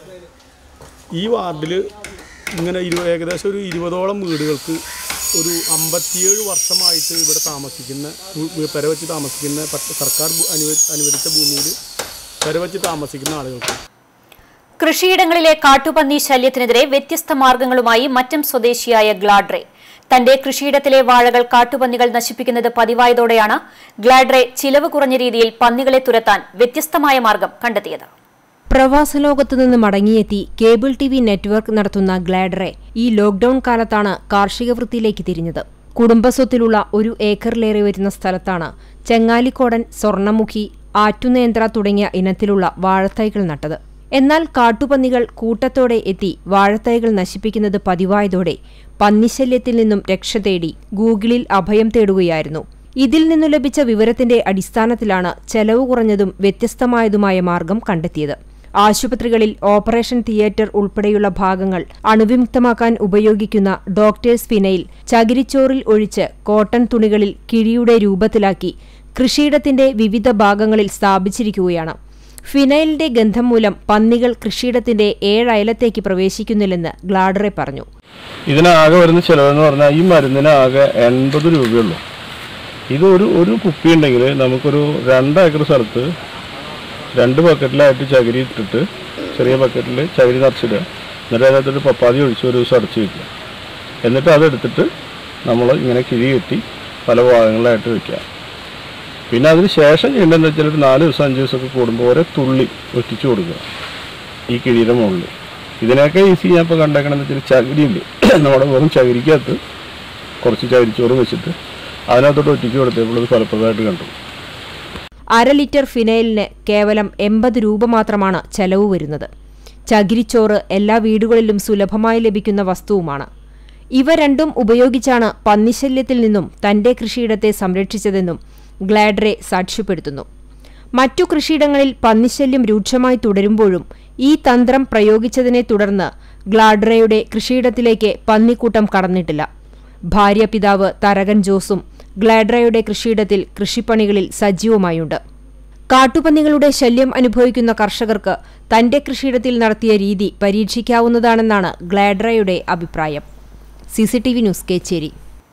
ഈ വാർഡിൽ ഇങ്ങനെ ഇരു ഏകദേശം ഒരു ഇരുപതോളം വീടുകൾക്ക് ഒരു അമ്പത്തിയേഴ് വർഷമായിട്ട് ഇവിടെ താമസിക്കുന്ന വീ- പെരവച്ച് താമസിക്കുന്ന പട്ട- സർക്കാർ ഭൂ- അനുവ- അനുവദിച്ച ഭൂമിയിൽ പെരവച്ച് താമസിക്കുന്ന ആളുകൾക്ക് കൃഷിയിടങ്ങളിലെ കാട്ടുപന്നി ശല്യത്തിനെതിരെ വ്യത്യസ്ത മാർഗങ്ങളുമായി മറ്റം സ്വദേശിയായ ഗ്ലാഡ്രെ തന്റെ കൃഷിയിടത്തിലെ വാഴകൾ കാട്ടുപന്നികൾ നശിപ്പിക്കുന്നത് പതിവായതോടെയാണ് ഗ്ലാഡ്രെ ചിലവ് കുറഞ്ഞ രീതിയിൽ പന്നികളെ തുരത്താൻ വ്യത്യസ്തമായ മാർഗം കണ്ടെത്തിയത് പ്രവാസലോകത്തു നിന്ന് മടങ്ങിയെത്തി കേബിൾ ടി വി നെറ്റ്വർക്ക് നടത്തുന്ന ഗ്ലാഡറെ ഈ ലോക്ഡൌൺ കാലത്താണ് കാർഷിക വൃത്തിയിലേക്ക് തിരിഞ്ഞത് കുടുംബസ്വത്തിലുള്ള ഒരു ഏക്കറിലേറെ വരുന്ന സ്ഥലത്താണ് ചെങ്ങാലിക്കോടൻ സ്വർണ്ണമുഖി ആറ്റുനേന്ത്ര തുടങ്ങിയ ഇനത്തിലുള്ള വാഴത്തൈകൾ നട്ടത് എന്നാൽ കാട്ടുപന്നികൾ കൂട്ടത്തോടെ എത്തി വാഴത്തൈകൾ നശിപ്പിക്കുന്നത് പതിവായതോടെ പന്നിശല്യത്തിൽ നിന്നും രക്ഷ തേടി ഗൂഗിളിൽ അഭയം തേടുകയായിരുന്നു ഇതിൽ നിന്നു ലഭിച്ച വിവരത്തിന്റെ അടിസ്ഥാനത്തിലാണ് ചെലവ് കുറഞ്ഞതും വ്യത്യസ്തമായതുമായ മാർഗം കണ്ടെത്തിയത് ആശുപത്രികളിൽ ഓപ്പറേഷൻ തിയേറ്റർ ഉൾപ്പെടെയുള്ള ഭാഗങ്ങൾ അണുവിമുക്തമാക്കാൻ ഉപയോഗിക്കുന്ന ഡോക്ടേഴ്സ് ഫിനൈൽ ചകിരിച്ചോറിൽ ഒഴിച്ച് കോട്ടൺ തുണികളിൽ കിഴിയുടെ രൂപത്തിലാക്കി കൃഷിയിടത്തിന്റെ വിവിധ ഭാഗങ്ങളിൽ സ്ഥാപിച്ചിരിക്കുകയാണ് ഫിനൈലിന്റെ ഗന്ധം മൂലം പന്നികൾ കൃഷിയിടത്തിന്റെ ഏഴയലത്തേക്ക് പ്രവേശിക്കുന്നില്ലെന്ന് ഗ്ലാഡറെ പറഞ്ഞു ഇതിനാകെ വരുന്ന ചിലവെന്ന് പറഞ്ഞാൽ ഈ മരുന്നിന് ആകെ എൺപത് രൂപയുള്ളൂ ഇത് ഒരു ഒരു കുപ്പി ഉണ്ടെങ്കിൽ നമുക്കൊരു രണ്ട് ഏക്കർ സ്ഥലത്ത് രണ്ട് ബക്കറ്റിലായിട്ട് ചകിരി ഇട്ടിട്ട് ചെറിയ ബക്കറ്റിൽ ചകിരി നിറച്ചിടുക എന്നിട്ട് അതിനകത്തൊരു പപ്പാതി ഒഴിച്ച് ഒരു ദിവസം അടച്ച് വയ്ക്കുക എന്നിട്ട് അതെടുത്തിട്ട് നമ്മൾ ഇങ്ങനെ കിഴി കെട്ടി പല ഭാഗങ്ങളിലായിട്ട് വെക്കുക പിന്നെ അതിന് ശേഷം ചെയ്യേണ്ടതെന്ന് വെച്ചാൽ ഒരു നാല് ദിവസം അഞ്ച് ദിവസമൊക്കെ കൂടുമ്പോൾ ഓരോ തുള്ളി ഒറ്റിച്ചു കൊടുക്കുക ഈ കിഴിയുടെ മുകളിൽ ഇതിനൊക്കെ ഈസി ഞാൻ ഇപ്പോൾ കണ്ടേക്കണമെന്ന് വെച്ചാൽ ചകിരിയില്ലേ നമ്മുടെ വെറും ചകിരിക്കകത്ത് കുറച്ച് ചകിരിച്ചോറ് വെച്ചിട്ട് അതിനകത്തോട്ട് ഒറ്റിച്ചു കൊടുത്തപ്പോൾ അത് ഫലപ്രദമായിട്ട് കണ്ടു അര ലിറ്റർ ഫിനൈലിന് കേവലം എൺപത് രൂപ മാത്രമാണ് ചെലവ് വരുന്നത് ചകിരിച്ചോറ് എല്ലാ വീടുകളിലും സുലഭമായി ലഭിക്കുന്ന വസ്തുവുമാണ് ഇവ രണ്ടും ഉപയോഗിച്ചാണ് പന്നിശല്യത്തിൽ നിന്നും തന്റെ കൃഷിയിടത്തെ സംരക്ഷിച്ചതെന്നും ഗ്ലാഡറെ സാക്ഷ്യപ്പെടുത്തുന്നു മറ്റു കൃഷിയിടങ്ങളിൽ പന്നിശല്യം രൂക്ഷമായി തുടരുമ്പോഴും ഈ തന്ത്രം പ്രയോഗിച്ചതിനെ തുടർന്ന് ഗ്ലാഡ്രയുടെ കൃഷിയിടത്തിലേക്ക് പന്നിക്കൂട്ടം കടന്നിട്ടില്ല ഭാര്യ പിതാവ് തരകൻ ജോസും ഗ്ലാഡ്രയുടെ കൃഷിയിടത്തിൽ കൃഷിപ്പണികളിൽ സജീവമായുണ്ട് കാട്ടുപന്നികളുടെ ശല്യം അനുഭവിക്കുന്ന കർഷകർക്ക് തന്റെ കൃഷിയിടത്തിൽ നടത്തിയ രീതി പരീക്ഷിക്കാവുന്നതാണെന്നാണ് ഗ്ലാഡ്രയുടെ അഭിപ്രായം സിസിടിവി ന്യൂസ് കേച്ചേരി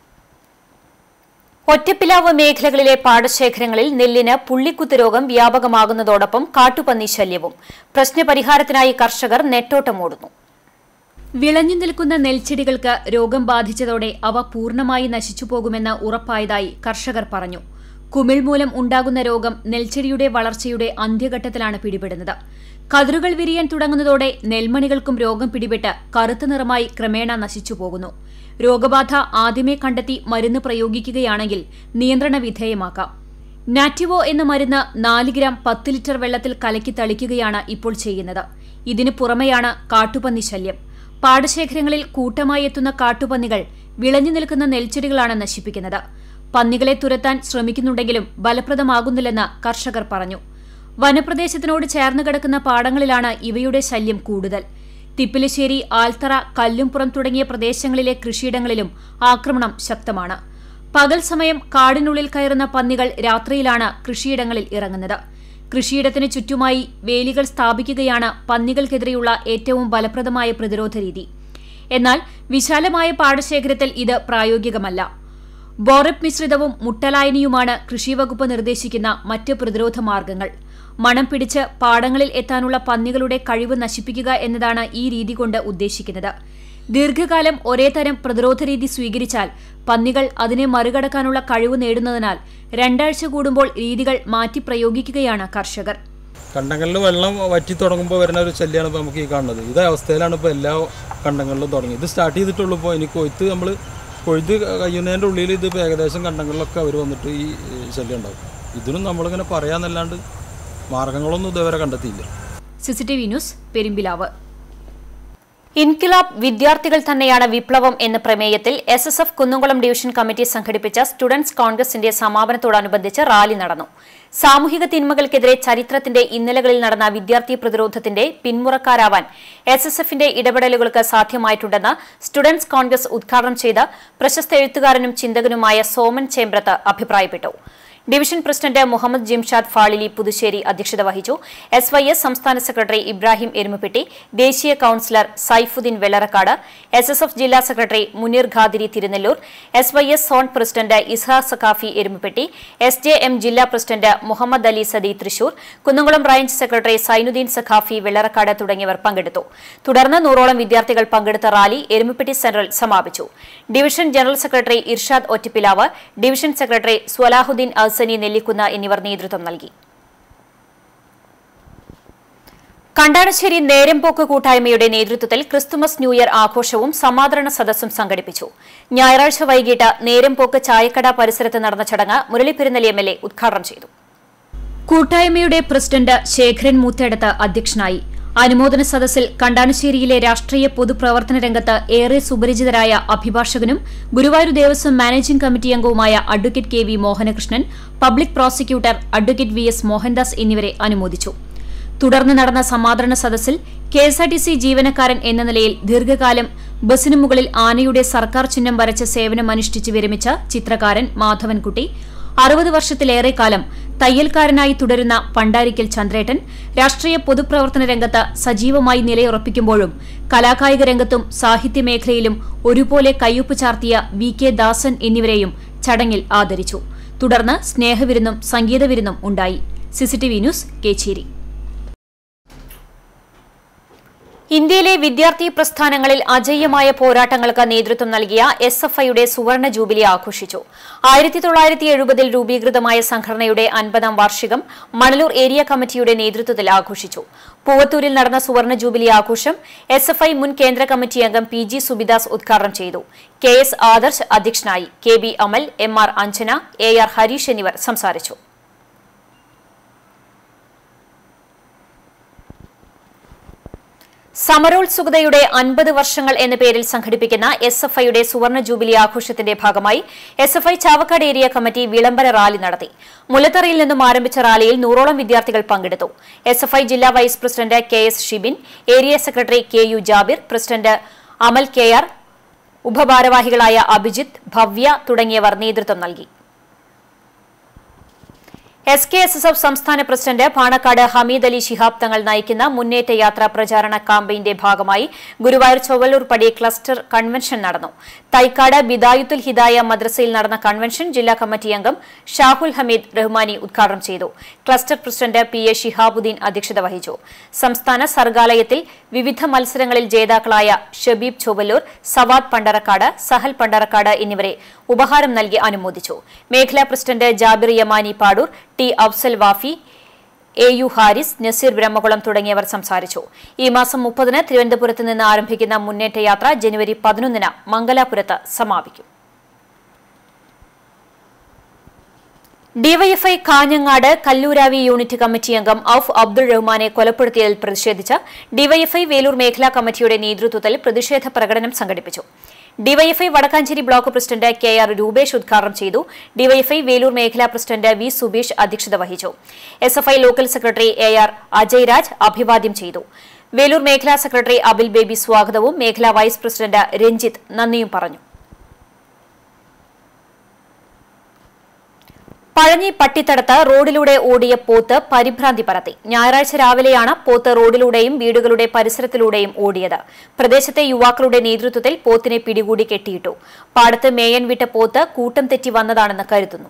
ഒറ്റപ്പിലാവ് മേഖലകളിലെ പാടശേഖരങ്ങളിൽ നെല്ലിന് പുള്ളിക്കുത്ത് രോഗം വ്യാപകമാകുന്നതോടൊപ്പം കാട്ടുപന്നി ശല്യവും പ്രശ്നപരിഹാരത്തിനായി കർഷകർ നെട്ടോട്ടമോടുന്നു വിളഞ്ഞു നിൽക്കുന്ന നെൽച്ചെടികൾക്ക് രോഗം ബാധിച്ചതോടെ അവ പൂർണ്ണമായി നശിച്ചുപോകുമെന്ന് ഉറപ്പായതായി കർഷകർ പറഞ്ഞു കുമിൾ മൂലം ഉണ്ടാകുന്ന രോഗം നെൽച്ചെടിയുടെ വളർച്ചയുടെ അന്ത്യഘട്ടത്തിലാണ് പിടിപെടുന്നത് കതിരുകൾ വിരിയാൻ തുടങ്ങുന്നതോടെ നെൽമണികൾക്കും രോഗം പിടിപെട്ട് കറുത്ത നിറമായി ക്രമേണ നശിച്ചുപോകുന്നു രോഗബാധ ആദ്യമേ കണ്ടെത്തി മരുന്ന് പ്രയോഗിക്കുകയാണെങ്കിൽ നിയന്ത്രണ വിധേയമാക്കാം നാറ്റിവോ എന്ന മരുന്ന് നാല് ഗ്രാം പത്ത് ലിറ്റർ വെള്ളത്തിൽ കലക്കി തളിക്കുകയാണ് ഇപ്പോൾ ചെയ്യുന്നത് ഇതിനു പുറമെയാണ് കാട്ടുപന്നി ശല്യം പാടശേഖരങ്ങളിൽ കൂട്ടമായി എത്തുന്ന കാട്ടുപന്നികൾ വിളഞ്ഞു നിൽക്കുന്ന നെൽച്ചെടികളാണ് നശിപ്പിക്കുന്നത് പന്നികളെ തുരത്താൻ ശ്രമിക്കുന്നുണ്ടെങ്കിലും ഫലപ്രദമാകുന്നില്ലെന്ന് കർഷകർ പറഞ്ഞു വനപ്രദേശത്തിനോട് ചേർന്ന് കിടക്കുന്ന പാടങ്ങളിലാണ് ഇവയുടെ ശല്യം കൂടുതൽ തിപ്പിലശ്ശേരി ആൽത്തറ കല്ലുംപുറം തുടങ്ങിയ പ്രദേശങ്ങളിലെ കൃഷിയിടങ്ങളിലും ആക്രമണം ശക്തമാണ് പകൽ സമയം കാടിനുള്ളിൽ കയറുന്ന പന്നികൾ രാത്രിയിലാണ് കൃഷിയിടങ്ങളിൽ ഇറങ്ങുന്നത് കൃഷിയിടത്തിന് ചുറ്റുമായി വേലികൾ സ്ഥാപിക്കുകയാണ് പന്നികൾക്കെതിരെയുള്ള ഏറ്റവും ഫലപ്രദമായ പ്രതിരോധ രീതി എന്നാൽ വിശാലമായ പാടശേഖരത്തിൽ ഇത് പ്രായോഗികമല്ല ബോറപ്പ് മിശ്രിതവും മുട്ടലായനിയുമാണ് കൃഷിവകുപ്പ് നിർദ്ദേശിക്കുന്ന മറ്റ് പ്രതിരോധ മാർഗങ്ങൾ മണം പിടിച്ച് പാടങ്ങളിൽ എത്താനുള്ള പന്നികളുടെ കഴിവ് നശിപ്പിക്കുക എന്നതാണ് ഈ രീതി കൊണ്ട് ഉദ്ദേശിക്കുന്നത് ദീർഘകാലം ഒരേ തരം പ്രതിരോധ രീതി സ്വീകരിച്ചാൽ പന്നികൾ അതിനെ മറികടക്കാനുള്ള കഴിവ് നേടുന്നതിനാൽ രണ്ടാഴ്ച കൂടുമ്പോൾ രീതികൾ മാറ്റി പ്രയോഗിക്കുകയാണ് കർഷകർ കണ്ടങ്ങളിൽ വെള്ളം വറ്റി തുടങ്ങുമ്പോൾ വരുന്ന ഒരു ശല്യമാണ് ഇപ്പോൾ നമുക്ക് ഈ കാണുന്നത് ഇതേ അവസ്ഥയിലാണ് ഇപ്പോൾ എല്ലാ കണ്ടങ്ങളിലും തുടങ്ങി ഇത് സ്റ്റാർട്ട് ചെയ്തിട്ടുള്ളൂ ഇപ്പോൾ ഇനി കൊയ്ത്ത് നമ്മൾ കൊയ്ത്ത് കഴിയുന്നതിൻ്റെ ഉള്ളിൽ ഇത് ഇപ്പോൾ ഏകദേശം കണ്ടങ്ങളിലൊക്കെ അവർ വന്നിട്ട് ഈ ശല്യം ഉണ്ടാവും ഇതിനും നമ്മളിങ്ങനെ പറയാന്നല്ലാണ്ട് മാർഗങ്ങളൊന്നും ഇതുവരെ കണ്ടെത്തിയില്ല സിസിടിവി ന്യൂസ് പെരുമ്പിലാവ് ഇൻകിലാബ് വിദ്യാർത്ഥികൾ തന്നെയാണ് വിപ്ലവം എന്ന പ്രമേയത്തിൽ S S F Kunnamkulam division committee സംഘടിപ്പിച്ച സ്റ്റുഡൻസ് കോൺഗ്രസിന്റെ സമാപനത്തോടനുബന്ധിച്ച് റാലി നടന്നു സാമൂഹിക തിന്മകൾക്കെതിരെ ചരിത്രത്തിന്റെ ഇന്നലകളിൽ നടന്ന വിദ്യാർത്ഥി പ്രതിരോധത്തിന്റെ പിന്മുറക്കാരാവാൻ എസ് എസ് എഫിന്റെ ഇടപെടലുകൾക്ക് സാധ്യമായിട്ടുണ്ടെന്ന് സ്റ്റുഡൻസ് കോൺഗ്രസ് ഉദ്ഘാടനം ചെയ്ത പ്രശസ്ത എഴുത്തുകാരനും ചിന്തകനുമായ സോമൻ ചേമ്പ്രത്ത് അഭിപ്രായപ്പെട്ടു ഡിവിഷൻ പ്രസിഡന്റ് മുഹമ്മദ് ജിംഷാദ് ഫാളിലി പുതുശ്ശേരി അധ്യക്ഷത വഹിച്ചു എസ് വൈ എസ് സംസ്ഥാന സെക്രട്ടറി ഇബ്രാഹിം എരുമപ്പെട്ടി ദേശീയ councillor Saifuddin Vellarakkad S S F ജില്ലാ secretary Muneer Qadiri Thirunellur S Y S zone president Ishaq Saqafi Erumapetty S J M ജില്ലാ president Muhammad Ali Saadi Thrissur Kunnamkulam branch secretary Zainuddin Saqafi Vellarakkad തുടങ്ങിയവർ പങ്കെടുത്തു തുടർന്ന് നൂറോളം വിദ്യാർത്ഥികൾ പങ്കെടുത്ത റാലി എരുമപ്പെട്ടി സെന്ററിൽ സമാപിച്ചു division general secretary Irshad Ottapilavu division secretary Swalahuddin Alsani Nellikkunnu എന്നിവർ നേതൃത്വം നൽകി കണ്ടാണശ്ശേരി നേരംപോക്ക് കൂട്ടായ്മയുടെ നേതൃത്വത്തിൽ ക്രിസ്തുമസ് ന്യൂ ഇയർ ആഘോഷവും സമാദരണ സദസ്സും സംഘടിപ്പിച്ചു ഞായറാഴ്ച വൈകിട്ട് നേരംപോക്ക് ചായക്കട പരിസരത്ത് നടന്ന ചടങ്ങ് മുരളി എം എൽ എ ഉദ്ഘാടനം ചെയ്തു കൂട്ടായ്മയുടെ പ്രസിഡന്റ് ശേഖരൻ മൂത്തേടത്ത് അധ്യക്ഷനായി അനുമോദന സദസ്സിൽ കണ്ടാനശ്ശേരിയിലെ രാഷ്ട്രീയ പൊതുപ്രവർത്തന രംഗത്ത് ഏറെ സുപരിചിതരായ അഭിഭാഷകനും ഗുരുവായൂർ ദേവസ്വം മാനേജിംഗ് കമ്മിറ്റി അംഗവുമായ advocate K V Mohanakrishnan public prosecutor advocate V S Mohandas എന്നിവരെ അനുമോദിച്ചു തുടർന്ന് നടന്ന സമാദരണ സദസ്സിൽ കെഎസ്ആർടിസി ജീവനക്കാരൻ എന്ന നിലയിൽ ദീർഘകാലം ബസിനു മുകളിൽ ആനയുടെ സർക്കാർ ചിഹ്നം വരച്ച സേവനമനുഷ്ഠിച്ച് വിരമിച്ച ചിത്രകാരൻ മാധവൻകുട്ടി അറുപത് വർഷത്തിലേറെ കാലം തയ്യൽക്കാരനായി തുടരുന്ന പണ്ടാരിക്കൽ ചന്ദ്രേട്ടൻ രാഷ്ട്രീയ പൊതുപ്രവർത്തന രംഗത്ത് സജീവമായി നിലയുറപ്പിക്കുമ്പോഴും കലാകായിക രംഗത്തും സാഹിത്യമേഖലയിലും ഒരുപോലെ കയ്യൊപ്പ് ചാർത്തിയ വി കെ ദാസൻ എന്നിവരെയും ചടങ്ങിൽ ആദരിച്ചു തുടർന്ന് സ്നേഹവിരുന്നും സംഗീതവിരുന്നും ഉണ്ടായി സിസിടിവി ന്യൂസ് കേച്ചേരി ഇന്ത്യയിലെ വിദ്യാർത്ഥി പ്രസ്ഥാനങ്ങളിൽ അജയ്യമായ പോരാട്ടങ്ങൾക്ക് നേതൃത്വം നൽകിയ എസ് എഫ് ഐയുടെ സുവർണ ജൂബിലി ആഘോഷിച്ചു ആയിരത്തി തൊള്ളായിരത്തി എഴുപതിൽ രൂപീകൃതമായ സംഘടനയുടെ അൻപതാം വാർഷികം മണലൂർ ഏരിയ കമ്മിറ്റിയുടെ നേതൃത്വത്തിൽ ആഘോഷിച്ചു പൂവത്തൂരിൽ നടന്ന സുവർണ ജൂബിലി ആഘോഷം എസ് എഫ് ഐ മുൻ കേന്ദ്ര കമ്മിറ്റി അംഗം പി ജി സുബിദാസ് ഉദ്ഘാടനം ചെയ്തു കെ എസ് ആദർശ് അധ്യക്ഷനായി K B Amal M R Anjana A R Harish എന്നിവർ സംസാരിച്ചു സമരോത്സുകതയുടെ അൻപത് വർഷങ്ങൾ എന്ന പേരിൽ സംഘടിപ്പിക്കുന്ന എസ് എഫ് ഐയുടെ സുവർണ ജൂബിലി ആഘോഷത്തിന്റെ ഭാഗമായി S F I Chavakkad area committee വിളംബര റാലി നടത്തി മുലത്തറയിൽ നിന്നും ആരംഭിച്ച റാലിയിൽ നൂറോളം വിദ്യാർത്ഥികൾ പങ്കെടുത്തു എസ് എഫ് ഐ ജില്ലാ vice president K S Shibin area secretary K U Jabir president Amal K R ഉപഭാരവാഹികളായ അഭിജിത്ത് ഭവ്യ തുടങ്ങിയവർ നേതൃത്വം നൽകി S K S S F സംസ്ഥാന പ്രസിഡന്റ് പാണക്കാട് ഹമീദ് അലി ശിഹാബ് തങ്ങൾ നയിക്കുന്ന മുന്നേറ്റ യാത്ര പ്രചാരണ കാമ്പയിന്റെ ഭാഗമായി ഗുരുവായൂർ ചൊവ്വലൂർ പടി ക്ലസ്റ്റർ കൺവെൻഷൻ നടന്നു തൈക്കാട് ബിദായുത്തുൽ ഹിദായ മദ്രസയിൽ നടന്ന കൺവെൻഷൻ ജില്ലാ കമ്മിറ്റി അംഗം ഷാഹുൽ ഹമീദ് റഹ്മാനി ഉദ്ഘാടനം ചെയ്തു cluster president P A Shihabuddin അധ്യക്ഷത വഹിച്ചു സംസ്ഥാന സർഗാലയത്തിൽ വിവിധ മത്സരങ്ങളിൽ ജേതാക്കളായ ഷബീബ് ചൊവ്വലൂർ സവാദ് പണ്ടറക്കാട് സഹൽ പണ്ടറക്കാട് എന്നിവരെ ഉപഹാരം നൽകി അനുമോദിച്ചു മേഖലാ president Jabir Yamani Padoor T Afsal Wafy A U Haris Naseer Brahmakulam തുടങ്ങിയവർ സംസാരിച്ചു ഈ മാസം മുപ്പതിന് തിരുവനന്തപുരത്ത് നിന്ന് ആരംഭിക്കുന്ന മുന്നേറ്റ യാത്ര ജനുവരി പതിനൊന്നിന് മംഗലാപുരത്ത് സമാപിക്കും DYFI Kanhangad Kalluravi unit committee അംഗം ഔഫ് അബ്ദുൾ റഹ്മാനെ കൊലപ്പെടുത്തിയതിൽ പ്രതിഷേധിച്ച് ഡിവൈഎഫ്ഐ വേലൂർ മേഖലാ കമ്മിറ്റിയുടെ നേതൃത്വത്തിൽ പ്രതിഷേധ പ്രകടനം സംഘടിപ്പിച്ചു DYFI Vadakkanchery block president K R Rupesh ഉദ്ഘാടനം ചെയ്തു ഡിവൈഎഫ്ഐ വേലൂർ മേഖലാ പ്രസിഡന്റ് വി സുബീഷ് അധ്യക്ഷത വഹിച്ചു S F I local secretary A R Ajay Raj അഭിവാദ്യം ചെയ്തു വേലൂർ മേഖലാ സെക്രട്ടറി അബിൽ ബേബി സ്വാഗതവും മേഖലാ വൈസ് പ്രസിഡന്റ് രഞ്ജിത്ത് നന്ദിയും പറഞ്ഞു പഴഞ്ഞി പട്ടിത്തടത്ത് റോഡിലൂടെ ഓടിയ പോത്ത് പരിഭ്രാന്തി പരത്തി ഞായറാഴ്ച രാവിലെയാണ് പോത്ത് റോഡിലൂടെയും വീടുകളുടെ പരിസരത്തിലൂടെയും ഓടിയത് പ്രദേശത്തെ യുവാക്കളുടെ നേതൃത്വത്തിൽ പോത്തിനെ പിടികൂടി കെട്ടിയിട്ടു പാടത്ത് മേയൻ വിട്ട പോത്ത് കൂട്ടം തെറ്റി വന്നതാണെന്ന് കരുതുന്നു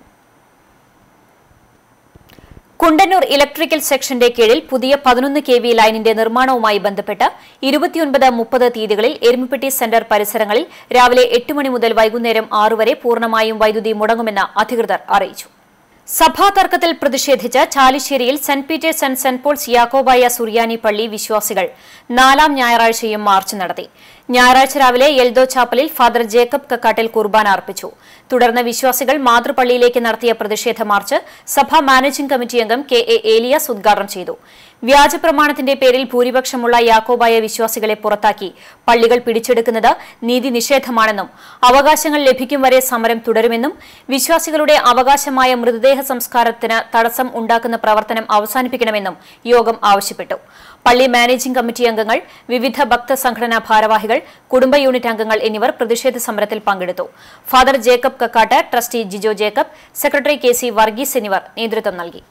കുണ്ടന്നൂർ ഇലക്ട്രിക്കൽ സെക്ഷന്റെ കീഴിൽ പുതിയ പതിനൊന്ന് കെ വി ലൈനിന്റെ നിർമ്മാണവുമായി ബന്ധപ്പെട്ട് ഇരുപത്തിയൊൻപത് മുപ്പത് തീയതികളിൽ എരുമപ്പെട്ടി സെന്റർ പരിസരങ്ങളിൽ രാവിലെ എട്ട് മണി മുതൽ വൈകുന്നേരം ആറു വരെ പൂർണ്ണമായും വൈദ്യുതി മുടങ്ങുമെന്ന് അധികൃതർ അറിയിച്ചു സഭാ തർക്കത്തിൽ പ്രതിഷേധിച്ച് ചാലിശ്ശേരിയിൽ Saint Peter's and Saint Paul's Yakobaya Suriyani പള്ളി വിശ്വാസികൾ നാലാം ഞായറാഴ്ചയും മാർച്ച് നടത്തി ഞായറാഴ്ച രാവിലെ എൽദോ ചാപ്പലിൽ ഫാദർ ജേക്കബ് കക്കാട്ടിൽ കുർബാന അർപ്പിച്ചു തുടർന്ന് വിശ്വാസികൾ മാതൃപള്ളിയിലേക്ക് നടത്തിയ പ്രതിഷേധ മാർച്ച് സഭാ മാനേജിംഗ് കമ്മിറ്റി അംഗം കെ എ ഏലിയാസ് ഉദ്ഘാടനം ചെയ്തു വ്യാജ പ്രമാണത്തിന്റെ പേരിൽ ഭൂരിപക്ഷമുള്ള യാക്കോബായ വിശ്വാസികളെ പുറത്താക്കി പള്ളികൾ പിടിച്ചെടുക്കുന്നത് നീതി നിഷേധമാണെന്നും അവകാശങ്ങൾ ലഭിക്കും വരെ സമരം തുടരുമെന്നും വിശ്വാസികളുടെ അവകാശമായ മൃതദേഹ സംസ്കാരത്തിന് തടസ്സം ഉണ്ടാക്കുന്ന പ്രവർത്തനം അവസാനിപ്പിക്കണമെന്നും യോഗം ആവശ്യപ്പെട്ടു പള്ളി മാനേജിംഗ് കമ്മിറ്റി അംഗങ്ങൾ വിവിധ ഭക്ത സംഘടനാ ഭാരവാഹികൾ കുടുംബ യൂണിറ്റ് അംഗങ്ങൾ എന്നിവർ പ്രതിഷേധ സമരത്തിൽ പങ്കെടുത്തു father Jacob Kakkattu trustee Jijo Jacob secretary K C Varghese എന്നിവർ നേതൃത്വം നൽകി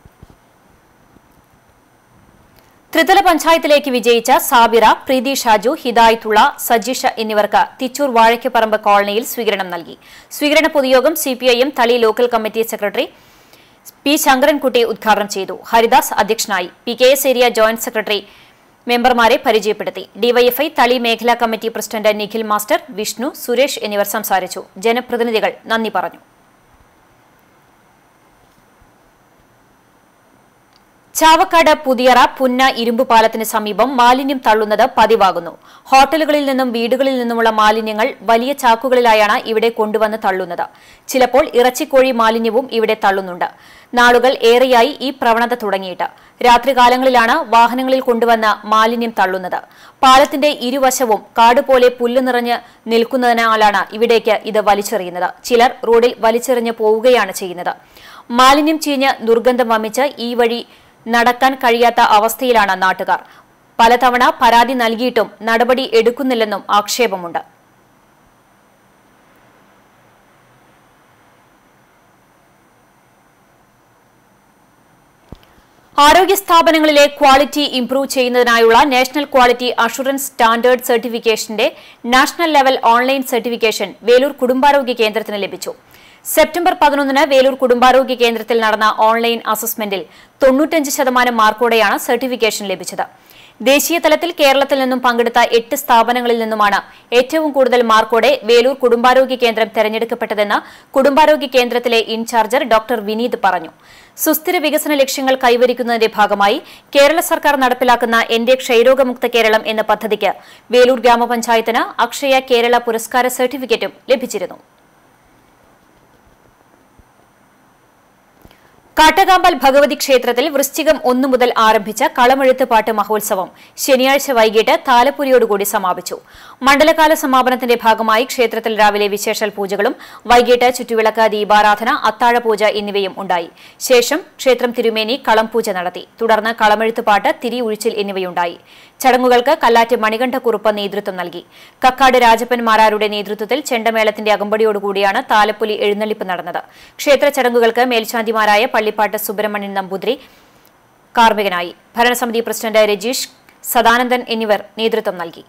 ത്രിതല പഞ്ചായത്തിലേക്ക് വിജയിച്ച സാബിറ പ്രീതി ഷാജു ഹിദായത്തുള്ള സജീഷ എന്നിവർക്ക് തിച്ചൂർ വാഴയ്ക്കപ്പറമ്പ് കോളനിയിൽ സ്വീകരണം നൽകി സ്വീകരണ പൊതുയോഗം CPIM Thali local committee secretary P Sankarankutty ഉദ്ഘാടനം ചെയ്തു ഹരിദാസ് അധ്യക്ഷനായി P K S area joint secretary മെമ്പർമാരെ പരിചയപ്പെടുത്തി ഡിവൈഎഫ്ഐ തളി മേഖലാ committee president Nikhil master Vishnu Suresh എന്നിവർ സംസാരിച്ചു ജനപ്രതിനിധികൾ നന്ദി പറഞ്ഞു ചാവക്കാട് പുതിയറ പുന്ന ഇരുമ്പ് പാലത്തിന് സമീപം മാലിന്യം തള്ളുന്നത് പതിവാകുന്നു ഹോട്ടലുകളിൽ നിന്നും വീടുകളിൽ നിന്നുമുള്ള മാലിന്യങ്ങൾ വലിയ ചാക്കുകളിലായാണ് ഇവിടെ കൊണ്ടുവന്ന് തള്ളുന്നത് ചിലപ്പോൾ ഇറച്ചിക്കോഴി മാലിന്യവും ഇവിടെ തള്ളുന്നുണ്ട് നാളുകൾ ഏറെയായി ഈ പ്രവണത തുടങ്ങിയിട്ട് രാത്രികാലങ്ങളിലാണ് വാഹനങ്ങളിൽ കൊണ്ടുവന്ന് മാലിന്യം തള്ളുന്നത് പാലത്തിന്റെ ഇരുവശവും കാട് പോലെ പുല്ല് നിറഞ്ഞ് നിൽക്കുന്നതിനാലാണ് ഇവിടേക്ക് ഇത് വലിച്ചെറിയുന്നത് ചിലർ റോഡിൽ വലിച്ചെറിഞ്ഞ് പോവുകയാണ് ചെയ്യുന്നത് മാലിന്യം ചീഞ്ഞ് ദുർഗന്ധം വമിച്ച് ഈ വഴി നടക്കാൻ കഴിയാത്ത അവസ്ഥയിലാണ് നാട്ടുകാർ പലതവണ പരാതി നൽകിയിട്ടും നടപടി എടുക്കുന്നില്ലെന്നും ആക്ഷേപമുണ്ട് ആരോഗ്യ സ്ഥാപനങ്ങളിലെ ക്വാളിറ്റി ഇംപ്രൂവ് ചെയ്യുന്നതിനായുള്ള നാഷണൽ ക്വാളിറ്റി അഷുറൻസ് സ്റ്റാൻഡേർഡ് സർട്ടിഫിക്കേഷന്റെ national level online certification Velur കുടുംബാരോഗ്യ കേന്ദ്രത്തിന് ലഭിച്ചു സെപ്റ്റംബർ പതിനൊന്നിന് വേലൂർ കുടുംബാരോഗ്യ കേന്ദ്രത്തിൽ നടന്ന ഓൺലൈൻ അസസ്മെന്റിൽ തൊണ്ണൂറ്റഞ്ച് ശതമാനം മാർക്കോടെയാണ് സർട്ടിഫിക്കേഷൻ ലഭിച്ചത് ദേശീയ തലത്തിൽ കേരളത്തിൽ നിന്നും പങ്കെടുത്ത എട്ട് സ്ഥാപനങ്ങളിൽ നിന്നുമാണ് ഏറ്റവും കൂടുതൽ മാർക്കോടെ വേലൂർ കുടുംബാരോഗ്യ കേന്ദ്രം തെരഞ്ഞെടുക്കപ്പെട്ടതെന്ന് കുടുംബാരോഗ്യ കേന്ദ്രത്തിലെ ഇൻചാർജർ ഡോക്ടർ വിനീത് പറഞ്ഞു സുസ്ഥിര വികസന ലക്ഷ്യങ്ങൾ കൈവരിക്കുന്നതിന്റെ ഭാഗമായി കേരള സർക്കാർ നടപ്പിലാക്കുന്ന എന്റെ ക്ഷയരോഗമുക്ത കേരളം എന്ന പദ്ധതിക്ക് വേലൂർ ഗ്രാമപഞ്ചായത്തിന് അക്ഷയ കേരള പുരസ്കാര സർട്ടിഫിക്കറ്റും ലഭിച്ചിരുന്നു കാട്ടകാമ്പൽ ഭഗവതി ക്ഷേത്രത്തിൽ വൃശ്ചികം ഒന്നു മുതൽ ആരംഭിച്ച കളമെഴുത്ത് പാട്ട് മഹോത്സവം ശനിയാഴ്ച വൈകിട്ട് താലപ്പൊലിയോടുകൂടി സമാപിച്ചു മണ്ഡലകാല സമാപനത്തിന്റെ ഭാഗമായി ക്ഷേത്രത്തിൽ രാവിലെ വിശേഷൽ പൂജകളും വൈകിട്ട് ചുറ്റുവിളക്ക് ദീപാരാധന അത്താഴ പൂജ എന്നിവയും ഉണ്ടായി ശേഷം ക്ഷേത്രം തിരുമേനി കളം പൂജ നടത്തി തുടർന്ന് കളമെഴുത്ത് പാട്ട് തിരി ഉഴിച്ചിൽ എന്നിവയുണ്ടായി ചടങ്ങുകൾക്ക് കല്ലാറ്റ് മണികണ്ഠക്കുറുപ്പ് നേതൃത്വം നൽകി കക്കാട് രാജപ്പൻ മാരാരുടെ നേതൃത്വത്തിൽ ചെണ്ടമേളത്തിന്റെ അകമ്പടിയോടുകൂടിയാണ് താലപ്പൊലി എഴുന്നള്ളിപ്പ് നടന്നത് ക്ഷേത്ര ചടങ്ങുകൾക്ക് മേൽശാന്തിമാരായ പള്ളിപ്പാട്ട് സുബ്രഹ്മണ്യൻ നമ്പൂതിരി കാർമ്മികനായി ഭരണസമിതി പ്രസിഡന്റ് രജീഷ് സദാനന്ദൻ എന്നിവർ നേതൃത്വം നൽകി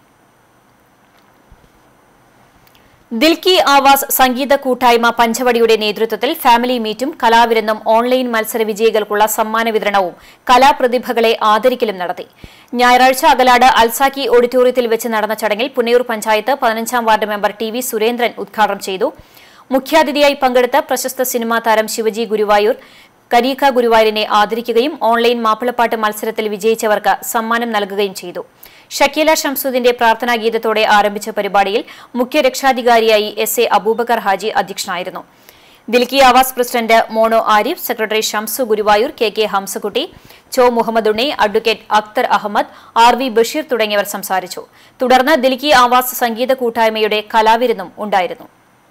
ദിൽക്കി ആവാസ് സംഗീത കൂട്ടായ്മ പഞ്ചവടിയുടെ നേതൃത്വത്തിൽ ഫാമിലി മീറ്റും കലാവിരുന്നും ഓൺലൈൻ മത്സര വിജയികൾക്കുള്ള സമ്മാന വിതരണവും കലാപ്രതിഭകളെ ആദരിക്കലും നടത്തി ഞായറാഴ്ച അകലാട് അൽസാക്കി ഓഡിറ്റോറിയത്തിൽ വെച്ച് നടന്ന ചടങ്ങിൽ പുന്നയൂർ പഞ്ചായത്ത് പതിനഞ്ചാം ward member T V Surendran ഉദ്ഘാടനം ചെയ്തു മുഖ്യാതിഥിയായി പങ്കെടുത്ത പ്രശസ്ത സിനിമാ താരം ശിവജി ഗുരുവായൂർ കരീഖ ഗുരുവായൂരിനെ ആദരിക്കുകയും ഓൺലൈൻ മാപ്പിളപ്പാട്ട് മത്സരത്തിൽ വിജയിച്ചവർക്ക് സമ്മാനം നൽകുകയും ചെയ്തു ഷക്കീല ഷംസുദ്ദീന്റെ പ്രാർത്ഥനാ ഗീതത്തോടെ ആരംഭിച്ച പരിപാടിയിൽ മുഖ്യ രക്ഷാധികാരിയായി എസ് എ അബൂബക്കർ ഹാജി അധ്യക്ഷനായിരുന്നു ദിൽക്കി ആവാസ് പ്രസിഡന്റ് മോണോ Arif secretary Shamsu Guruvayur K K Hamzakutty ചോ Muhammad Unni advocate Akhtar Ahmed R V Basheer തുടങ്ങിയവർ സംസാരിച്ചു തുടർന്ന് ദിൽക്കി ആവാസ് സംഗീത കൂട്ടായ്മയുടെ കലാവിരുന്നും ഉണ്ടായിരുന്നു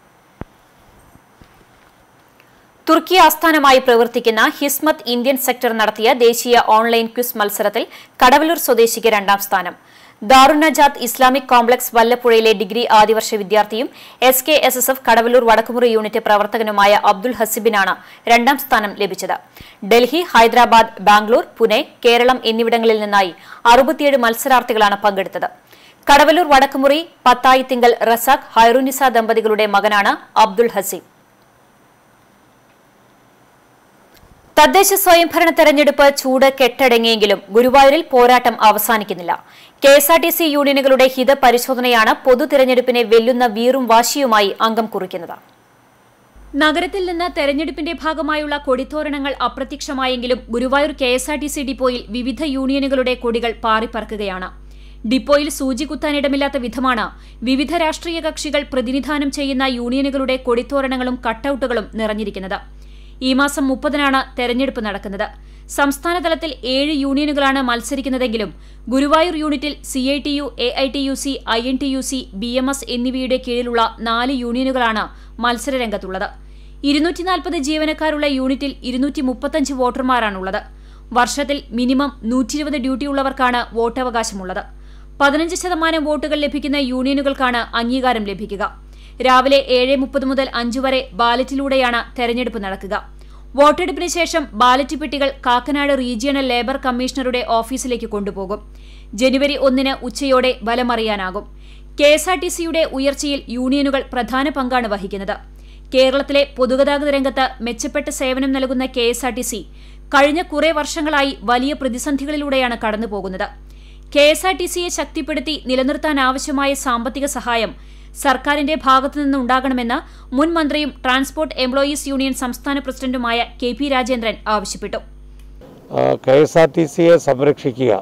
തുർക്കി ആസ്ഥാനമായി പ്രവർത്തിക്കുന്ന ഹിസ്മത്ത് ഇന്ത്യൻ സെക്ടർ നടത്തിയ ദേശീയ ഓൺലൈൻ ക്വിസ് മത്സരത്തിൽ കടവലൂർ സ്വദേശിക്ക് രണ്ടാം സ്ഥാനം ദാറുനജാത്ത് ഇസ്ലാമിക് കോംപ്ലക്സ് വല്ലപ്പുഴയിലെ ഡിഗ്രി ആദ്യവർഷ വിദ്യാർത്ഥിയും S K S S F Kadavallur Vadakkumuri unit പ്രവർത്തകനുമായ അബ്ദുൽ ഹസിബിനാണ് രണ്ടാം സ്ഥാനം ലഭിച്ചത് ഡൽഹി ഹൈദരാബാദ് ബാംഗ്ലൂർ പുനെ കേരളം എന്നിവിടങ്ങളിൽ നിന്നായി അറുപത്തിയേഴ് മത്സരാർത്ഥികളാണ് പങ്കെടുത്തത് കടവല്ലൂർ വടക്കുമുറി പത്തായിത്തിങ്കൽ റസാഖ് ഹൈറുനിസ ദമ്പതികളുടെ മകനാണ് അബ്ദുൽ ഹസീബ് തദ്ദേശ സ്വയംഭരണ തെരഞ്ഞെടുപ്പ് ചൂട് കെട്ടടങ്ങിയെങ്കിലും ഗുരുവായൂരിൽ പോരാട്ടം അവസാനിക്കുന്നില്ല K S R T C യൂണിയനുകളുടെ ഹിതപരിശോധനയാണ് പൊതു തെരഞ്ഞെടുപ്പിനെ വെല്ലുന്ന വീറും വാശിയുമായി അംഗം കുറിക്കുന്നത് നഗരത്തിൽ നിന്ന് തെരഞ്ഞെടുപ്പിന്റെ ഭാഗമായുള്ള കൊടിത്തോരണങ്ങൾ അപ്രത്യക്ഷമായെങ്കിലും Guruvayur K S R T C ഡിപ്പോയിൽ വിവിധ യൂണിയനുകളുടെ കൊടികൾ പാറിപ്പറക്കുകയാണ് ഡിപ്പോയിൽ സൂചി കുത്താനിടമില്ലാത്ത വിധമാണ് വിവിധ രാഷ്ട്രീയ കക്ഷികൾ പ്രതിനിധാനം ചെയ്യുന്ന യൂണിയനുകളുടെ കൊടിത്തോരണങ്ങളും കട്ടൌട്ടുകളും നിറഞ്ഞിരിക്കുന്നത് ഈ മാസം മുപ്പതിനാണ് തെരഞ്ഞെടുപ്പ് നടക്കുന്നത് സംസ്ഥാന തലത്തിൽ ഏഴ് യൂണിയനുകളാണ് മത്സരിക്കുന്നതെങ്കിലും ഗുരുവായൂർ യൂണിറ്റിൽ C I T U A I T U C I N T U C B M S എന്നിവയുടെ കീഴിലുള്ള നാല് യൂണിയനുകളാണ് മത്സരരംഗത്തുള്ളത് ഇരുന്നൂറ്റി നാൽപ്പത് ജീവനക്കാരുള്ള യൂണിറ്റിൽ ഇരുന്നൂറ്റി മുപ്പത്തഞ്ച് വോട്ടർമാരാണുള്ളത് വർഷത്തിൽ മിനിമം നൂറ്റിരുപത് ഡ്യൂട്ടിയുള്ളവർക്കാണ് വോട്ടവകാശമുള്ളത് പതിനഞ്ച് ശതമാനം വോട്ടുകൾ ലഭിക്കുന്ന യൂണിയനുകൾക്കാണ് അംഗീകാരം ലഭിക്കുക രാവിലെ ഏഴ് മുപ്പത് മുതൽ അഞ്ചു വരെ ബാലറ്റിലൂടെയാണ് തെരഞ്ഞെടുപ്പ് നടക്കുക വോട്ടെടുപ്പിന് ശേഷം ബാലറ്റ് പെട്ടികൾ കാക്കനാട് റീജിയണൽ ലേബർ കമ്മീഷണറുടെ ഓഫീസിലേക്ക് കൊണ്ടുപോകും ജനുവരി ഒന്നിന് ഉച്ചയോടെ ഫലമറിയാനാകും കെ എസ് ആർ ടി സിയുടെ ഉയർച്ചയിൽ യൂണിയനുകൾ പ്രധാന പങ്കാണ് വഹിക്കുന്നത് കേരളത്തിലെ പൊതുഗതാഗത രംഗത്ത് മെച്ചപ്പെട്ട സേവനം നൽകുന്ന K S R T C കഴിഞ്ഞ കുറെ വർഷങ്ങളായി വലിയ പ്രതിസന്ധികളിലൂടെയാണ് കടന്നുപോകുന്നത് കെ എസ് ആർ ടി സിയെ ശക്തിപ്പെടുത്തി നിലനിർത്താനാവശ്യമായ സാമ്പത്തിക സഹായം സർക്കാരിന്റെ ഭാഗത്തുനിന്ന് ഉണ്ടാകണമെന്ന് മുൻ മന്ത്രിയും ട്രാൻസ്പോർട്ട് എംപ്ലോയീസ് യൂണിയൻ സംസ്ഥാന പ്രസിഡന്റുമായ കെ പി രാജേന്ദ്രൻ ആവശ്യപ്പെട്ടു കെ എസ് ആർ ടി സിയെ സംരക്ഷിക്കുക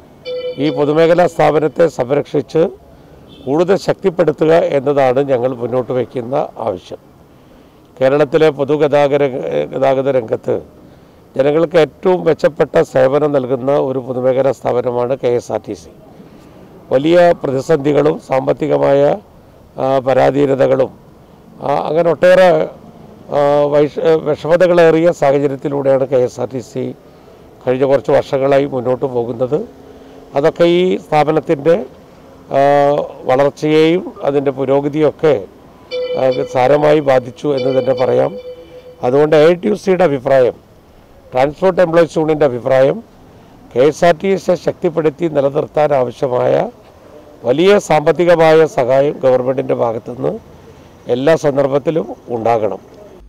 ഈ പൊതുമേഖലാ സ്ഥാപനത്തെ സംരക്ഷിച്ച് കൂടുതൽ ശക്തിപ്പെടുത്തുക എന്നതാണ് ഞങ്ങൾ മുന്നോട്ട് വയ്ക്കുന്ന ആവശ്യം കേരളത്തിലെ പൊതുഗതാഗത ഗതാഗത രംഗത്ത് ജനങ്ങൾക്ക് ഏറ്റവും മെച്ചപ്പെട്ട സേവനം നൽകുന്ന ഒരു പൊതുമേഖലാ സ്ഥാപനമാണ് K S R T C വലിയ പ്രതിസന്ധികളും സാമ്പത്തികമായ ആ, പരാധീനതകളും ആ, അങ്ങനെ ഒട്ടേറെ ആ, വൈഷ വിഷമതകളേറിയ സാഹചര്യത്തിലൂടെയാണ് K S R T C കഴിഞ്ഞ കുറച്ച് വർഷങ്ങളായി മുന്നോട്ട് പോകുന്നത് അതൊക്കെ ഈ സ്ഥാപനത്തിൻ്റെ ആ, വളർച്ചയെയും അതിൻ്റെ പുരോഗതിയൊക്കെ ആ, സാരമായി ബാധിച്ചു എന്ന് തന്നെ പറയാം അതുകൊണ്ട് എ ടി യു സിയുടെ അഭിപ്രായം ട്രാൻസ്പോർട്ട് എംപ്ലോയീസ് യൂണിയൻ്റെ അഭിപ്രായം K S R T S ശക്തിപ്പെടുത്തി നിലനിർത്താൻ ആവശ്യമായ വലിയ സാമ്പത്തികമായ സഹായം ഗവൺമെൻറ്റിൻ്റെ ഭാഗത്തുനിന്ന് എല്ലാ സന്ദർഭത്തിലും ഉണ്ടാകണം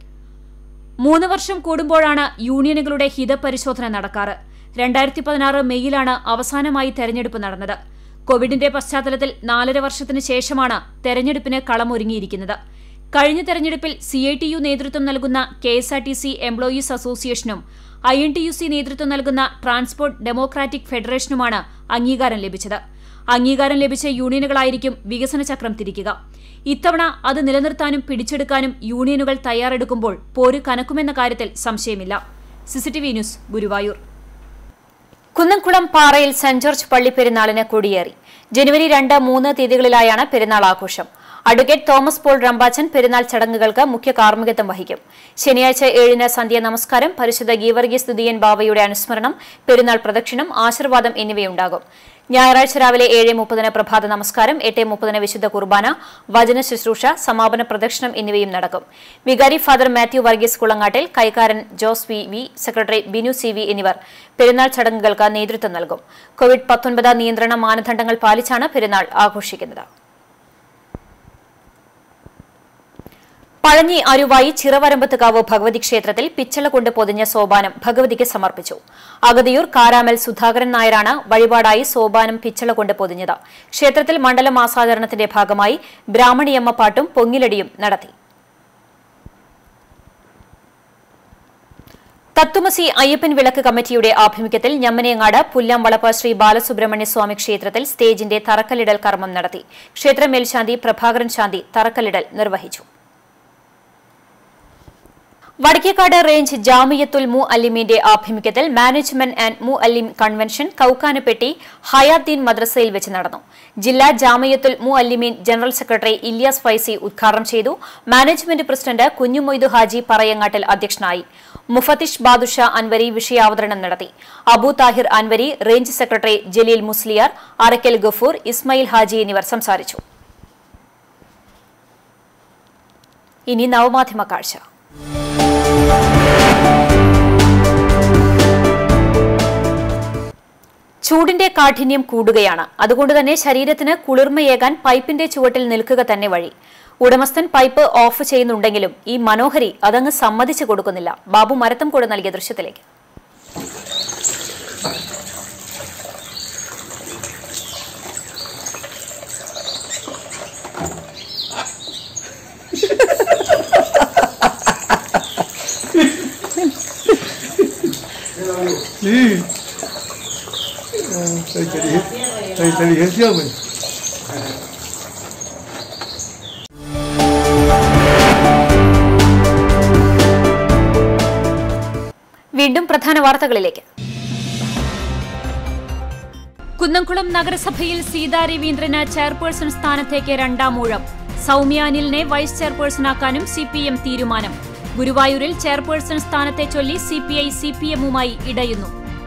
മൂന്ന് വർഷം കൂടുമ്പോഴാണ് യൂണിയനുകളുടെ ഹിതപരിശോധന നടക്കാറ് രണ്ടായിരത്തി പതിനാറ് മെയ്യിലാണ് അവസാനമായി തെരഞ്ഞെടുപ്പ് നടന്നത് കോവിഡിന്റെ പശ്ചാത്തലത്തിൽ നാലര വർഷത്തിന് ശേഷമാണ് തെരഞ്ഞെടുപ്പിന് കളമൊരുങ്ങിയിരിക്കുന്നത് കഴിഞ്ഞ തെരഞ്ഞെടുപ്പിൽ സി ഐ ടി യു നേതൃത്വം നൽകുന്ന K S R T C employees അസോസിയേഷനും I N T U C നേതൃത്വം നൽകുന്ന ട്രാൻസ്പോർട്ട് ഡെമോക്രാറ്റിക് ഫെഡറേഷനുമാണ് അംഗീകാരം ലഭിച്ചത് അംഗീകാരം ലഭിച്ച യൂണിയനുകളായിരിക്കും വികസന ചക്രം തിരിക്കുക ഇത്തവണ അത് നിലനിർത്താനും പിടിച്ചെടുക്കാനും യൂണിയനുകൾ തയ്യാറെടുക്കുമ്പോൾ പോര് കനക്കുമെന്ന കാര്യത്തിൽ സംശയമില്ല സിസിടിവി ന്യൂസ് ഗുരുവായൂർ കുന്നംകുളം പാറയിൽ സെന്റ് ജോർജ് പള്ളി പെരുന്നാളിന് കൊടിയേറി ജനുവരി രണ്ട് മൂന്ന് തീയതികളിലായാണ് പെരുന്നാൾ ആഘോഷം അഡ്വക്കേറ്റ് തോമസ് പോൾ റമ്പാച്ചൻ പെരുന്നാൾ ചടങ്ങുകൾക്ക് മുഖ്യ കാർമ്മികത്വം വഹിക്കും ശനിയാഴ്ച ഏഴിന് സന്ധ്യ നമസ്കാരം പരിശുദ്ധ ഗീവർഗീസ് തുതിയൻ ബാവയുടെ അനുസ്മരണം പെരുന്നാൾ പ്രദക്ഷിണം ആശീർവാദം എന്നിവയുണ്ടാകും ഞായറാഴ്ച രാവിലെ ഏഴ് മുപ്പതിന് പ്രഭാത നമസ്കാരം എട്ട് മുപ്പതിന് വിശുദ്ധ കുർബാന വചന ശുശ്രൂഷ സമാപന പ്രദക്ഷിണം എന്നിവയും നടക്കും വികാരി ഫാദർ മാത്യു വർഗീസ് കുളങ്ങാട്ടിൽ കൈക്കാരൻ Jose V V secretary Binu C V എന്നിവർ പെരുന്നാൾ ചടങ്ങുകൾക്ക് നേതൃത്വം നൽകും കോവിഡ് പത്തൊൻപത് നിയന്ത്രണ മാനദണ്ഡങ്ങൾ പാലിച്ചാണ് പെരുന്നാൾ ആഘോഷിക്കുന്നത് പഴഞ്ഞി അരുവായി ചിറവരമ്പത്തുകാവ് ഭഗവതി ക്ഷേത്രത്തിൽ പിച്ചള കൊണ്ട് പൊതിഞ്ഞ സോപാനം ഭഗവതിക്ക് സമർപ്പിച്ചു അഗതിയൂർ കാരാമൽ സുധാകരൻ നായരാണ് വഴിപാടായി സോപാനം പിച്ചള കൊണ്ട് പൊതിഞ്ഞത് ക്ഷേത്രത്തിൽ മണ്ഡല മാസാചരണത്തിന്റെ ഭാഗമായി ബ്രാഹ്മണിയമ്മ പാട്ടും പൊങ്ങിലടിയും നടത്തി തത്തുമസി അയ്യപ്പൻ വിളക്ക് കമ്മിറ്റിയുടെ ആഭിമുഖ്യത്തിൽ ഞമ്മനേങ്ങാട് പുല്ലാംവളപ്പ് ശ്രീ ബാലസുബ്രഹ്മണ്യ സ്വാമി ക്ഷേത്രത്തിൽ സ്റ്റേജിന്റെ തറക്കല്ലിടൽ കർമ്മം നടത്തി ക്ഷേത്ര മേൽശാന്തി പ്രഭാകരൻ ശാന്തി തറക്കല്ലിടൽ നിർവഹിച്ചു വടക്കേക്കാട് റേഞ്ച് ജാമിയത്തുൽ മു അല്ലിമിന്റെ ആഭിമുഖ്യത്തിൽ മാനേജ്മെന്റ് ആൻഡ് മു അല്ലിം കൺവെൻഷൻ കൌക്കാനപ്പെട്ടി ഹയാദ്ദീൻ മദ്രസയിൽ വെച്ച് നടന്നു ജില്ലാ Jamiyyathul Muallimeen general secretary Ilyas Faizy ഉദ്ഘാടനം ചെയ്തു മാനേജ്മെന്റ് പ്രസിഡന്റ് കുഞ്ഞുമൊയ്തു ഹാജി പറയങ്ങാട്ടിൽ അധ്യക്ഷനായി മുഫത്തിഷ് ബാദുഷ അൻവരി വിഷയാവതരണം നടത്തി അബു താഹിർ അൻവരി റേഞ്ച് സെക്രട്ടറി ജലീൽ മുസ്ലിയാർ അറക്കൽ ഗഫൂർ ഇസ്മയിൽ ഹാജി എന്നിവർ സംസാരിച്ചു ഇനി നവമാധ്യമ കാഴ്ച ചൂടിന്റെ കാഠിന്യം കൂടുകയാണ് അതുകൊണ്ട് തന്നെ ശരീരത്തിന് കുളിർമയേകാൻ പൈപ്പിന്റെ ചുവട്ടിൽ നിൽക്കുക തന്നെ വഴി ഉടമസ്ഥൻ പൈപ്പ് ഓഫ് ചെയ്യുന്നുണ്ടെങ്കിലും ഈ മനോഹരി അതങ്ങ് സമ്മതിച്ചു കൊടുക്കുന്നില്ല ബാബു മരത്തം കൂടെ നൽകിയ ദൃശ്യത്തിലേക്ക് Sí. La inteligencia, la inteligencia, güey. വീണ്ടും പ്രധാന വാർത്തകളിലേക്ക് കുന്നംകുളം നഗരസഭയിൽ സീതാ രവീന്ദ്രന് ചെയർപേഴ്സൺ സ്ഥാനത്തേക്ക് രണ്ടാം ഊഴം സൗമ്യ അനിലിനെ വൈസ് ചെയർപേഴ്സണാക്കാനും സി പി എം തീരുമാനം ഗുരുവായൂരിൽ ചെയർപേഴ്സൺ സ്ഥാനത്തെ ചൊല്ലി C P I C P എമ്മുമായി ഇടയുന്നു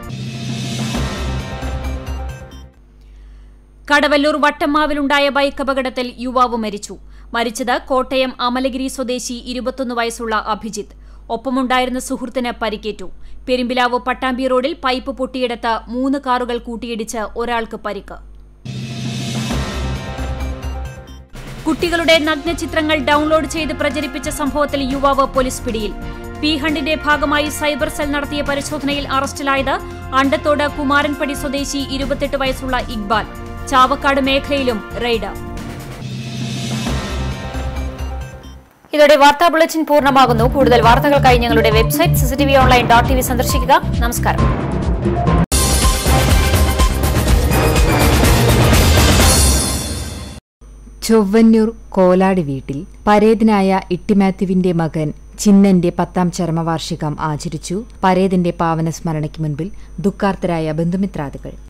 കടവല്ലൂർ വട്ടമ്മാവിലുണ്ടായ ബൈക്ക് അപകടത്തിൽ യുവാവ് മരിച്ചു മരിച്ചത് കോട്ടയം അമലഗിരി സ്വദേശി ഇരുപത്തൊന്ന് വയസ്സുള്ള അഭിജിത്ത് ഒപ്പമുണ്ടായിരുന്ന സുഹൃത്തിന് പരിക്കേറ്റു പെരുമ്പിലാവ് പട്ടാമ്പി റോഡിൽ പൈപ്പ് പൊട്ടിയെടുത്ത് മൂന്ന് കാറുകൾ കൂട്ടിയിടിച്ച് ഒരാൾക്ക് പരിക്ക് കുട്ടികളുടെ നഗ്നചിത്രങ്ങൾ ഡൌൺലോഡ് ചെയ്ത് പ്രചരിപ്പിച്ച സംഭവത്തിൽ യുവാവ് പോലീസ് പിടിയിൽ പി ഹണ്ടിന്റെ ഭാഗമായി സൈബർ സെൽ നടത്തിയ പരിശോധനയിൽ അറസ്റ്റിലായത് അണ്ടത്തോട് കുമാരൻപടി സ്വദേശി ഇരുപത്തെട്ട് വയസ്സുള്ള ഇക്ബാൽ ചാവക്കാട് മേഖലയിലും റെയ്ഡ് ഇതോടെ വാർത്താ ബുള്ളറ്റിൻ പൂർണ്ണമാകുന്നു കൂടുതൽ വാർത്തകൾക്കായി ഞങ്ങളുടെ website CCTV online dot T V സന്ദർശിക്കുക നമസ്കാരം ചൊവ്വന്നൂർ കോലാട് വീട്ടിൽ പരേതനായ ഇട്ടിമാത്യുവിന്റെ മകൻ ചിന്നന്റെ പത്താം ചരമവാർഷികം ആചരിച്ചു പരേതിന്റെ പാവന സ്മരണയ്ക്ക് മുൻപിൽ ദുഃഖാർത്തരായ ബന്ധുമിത്രാദികൾ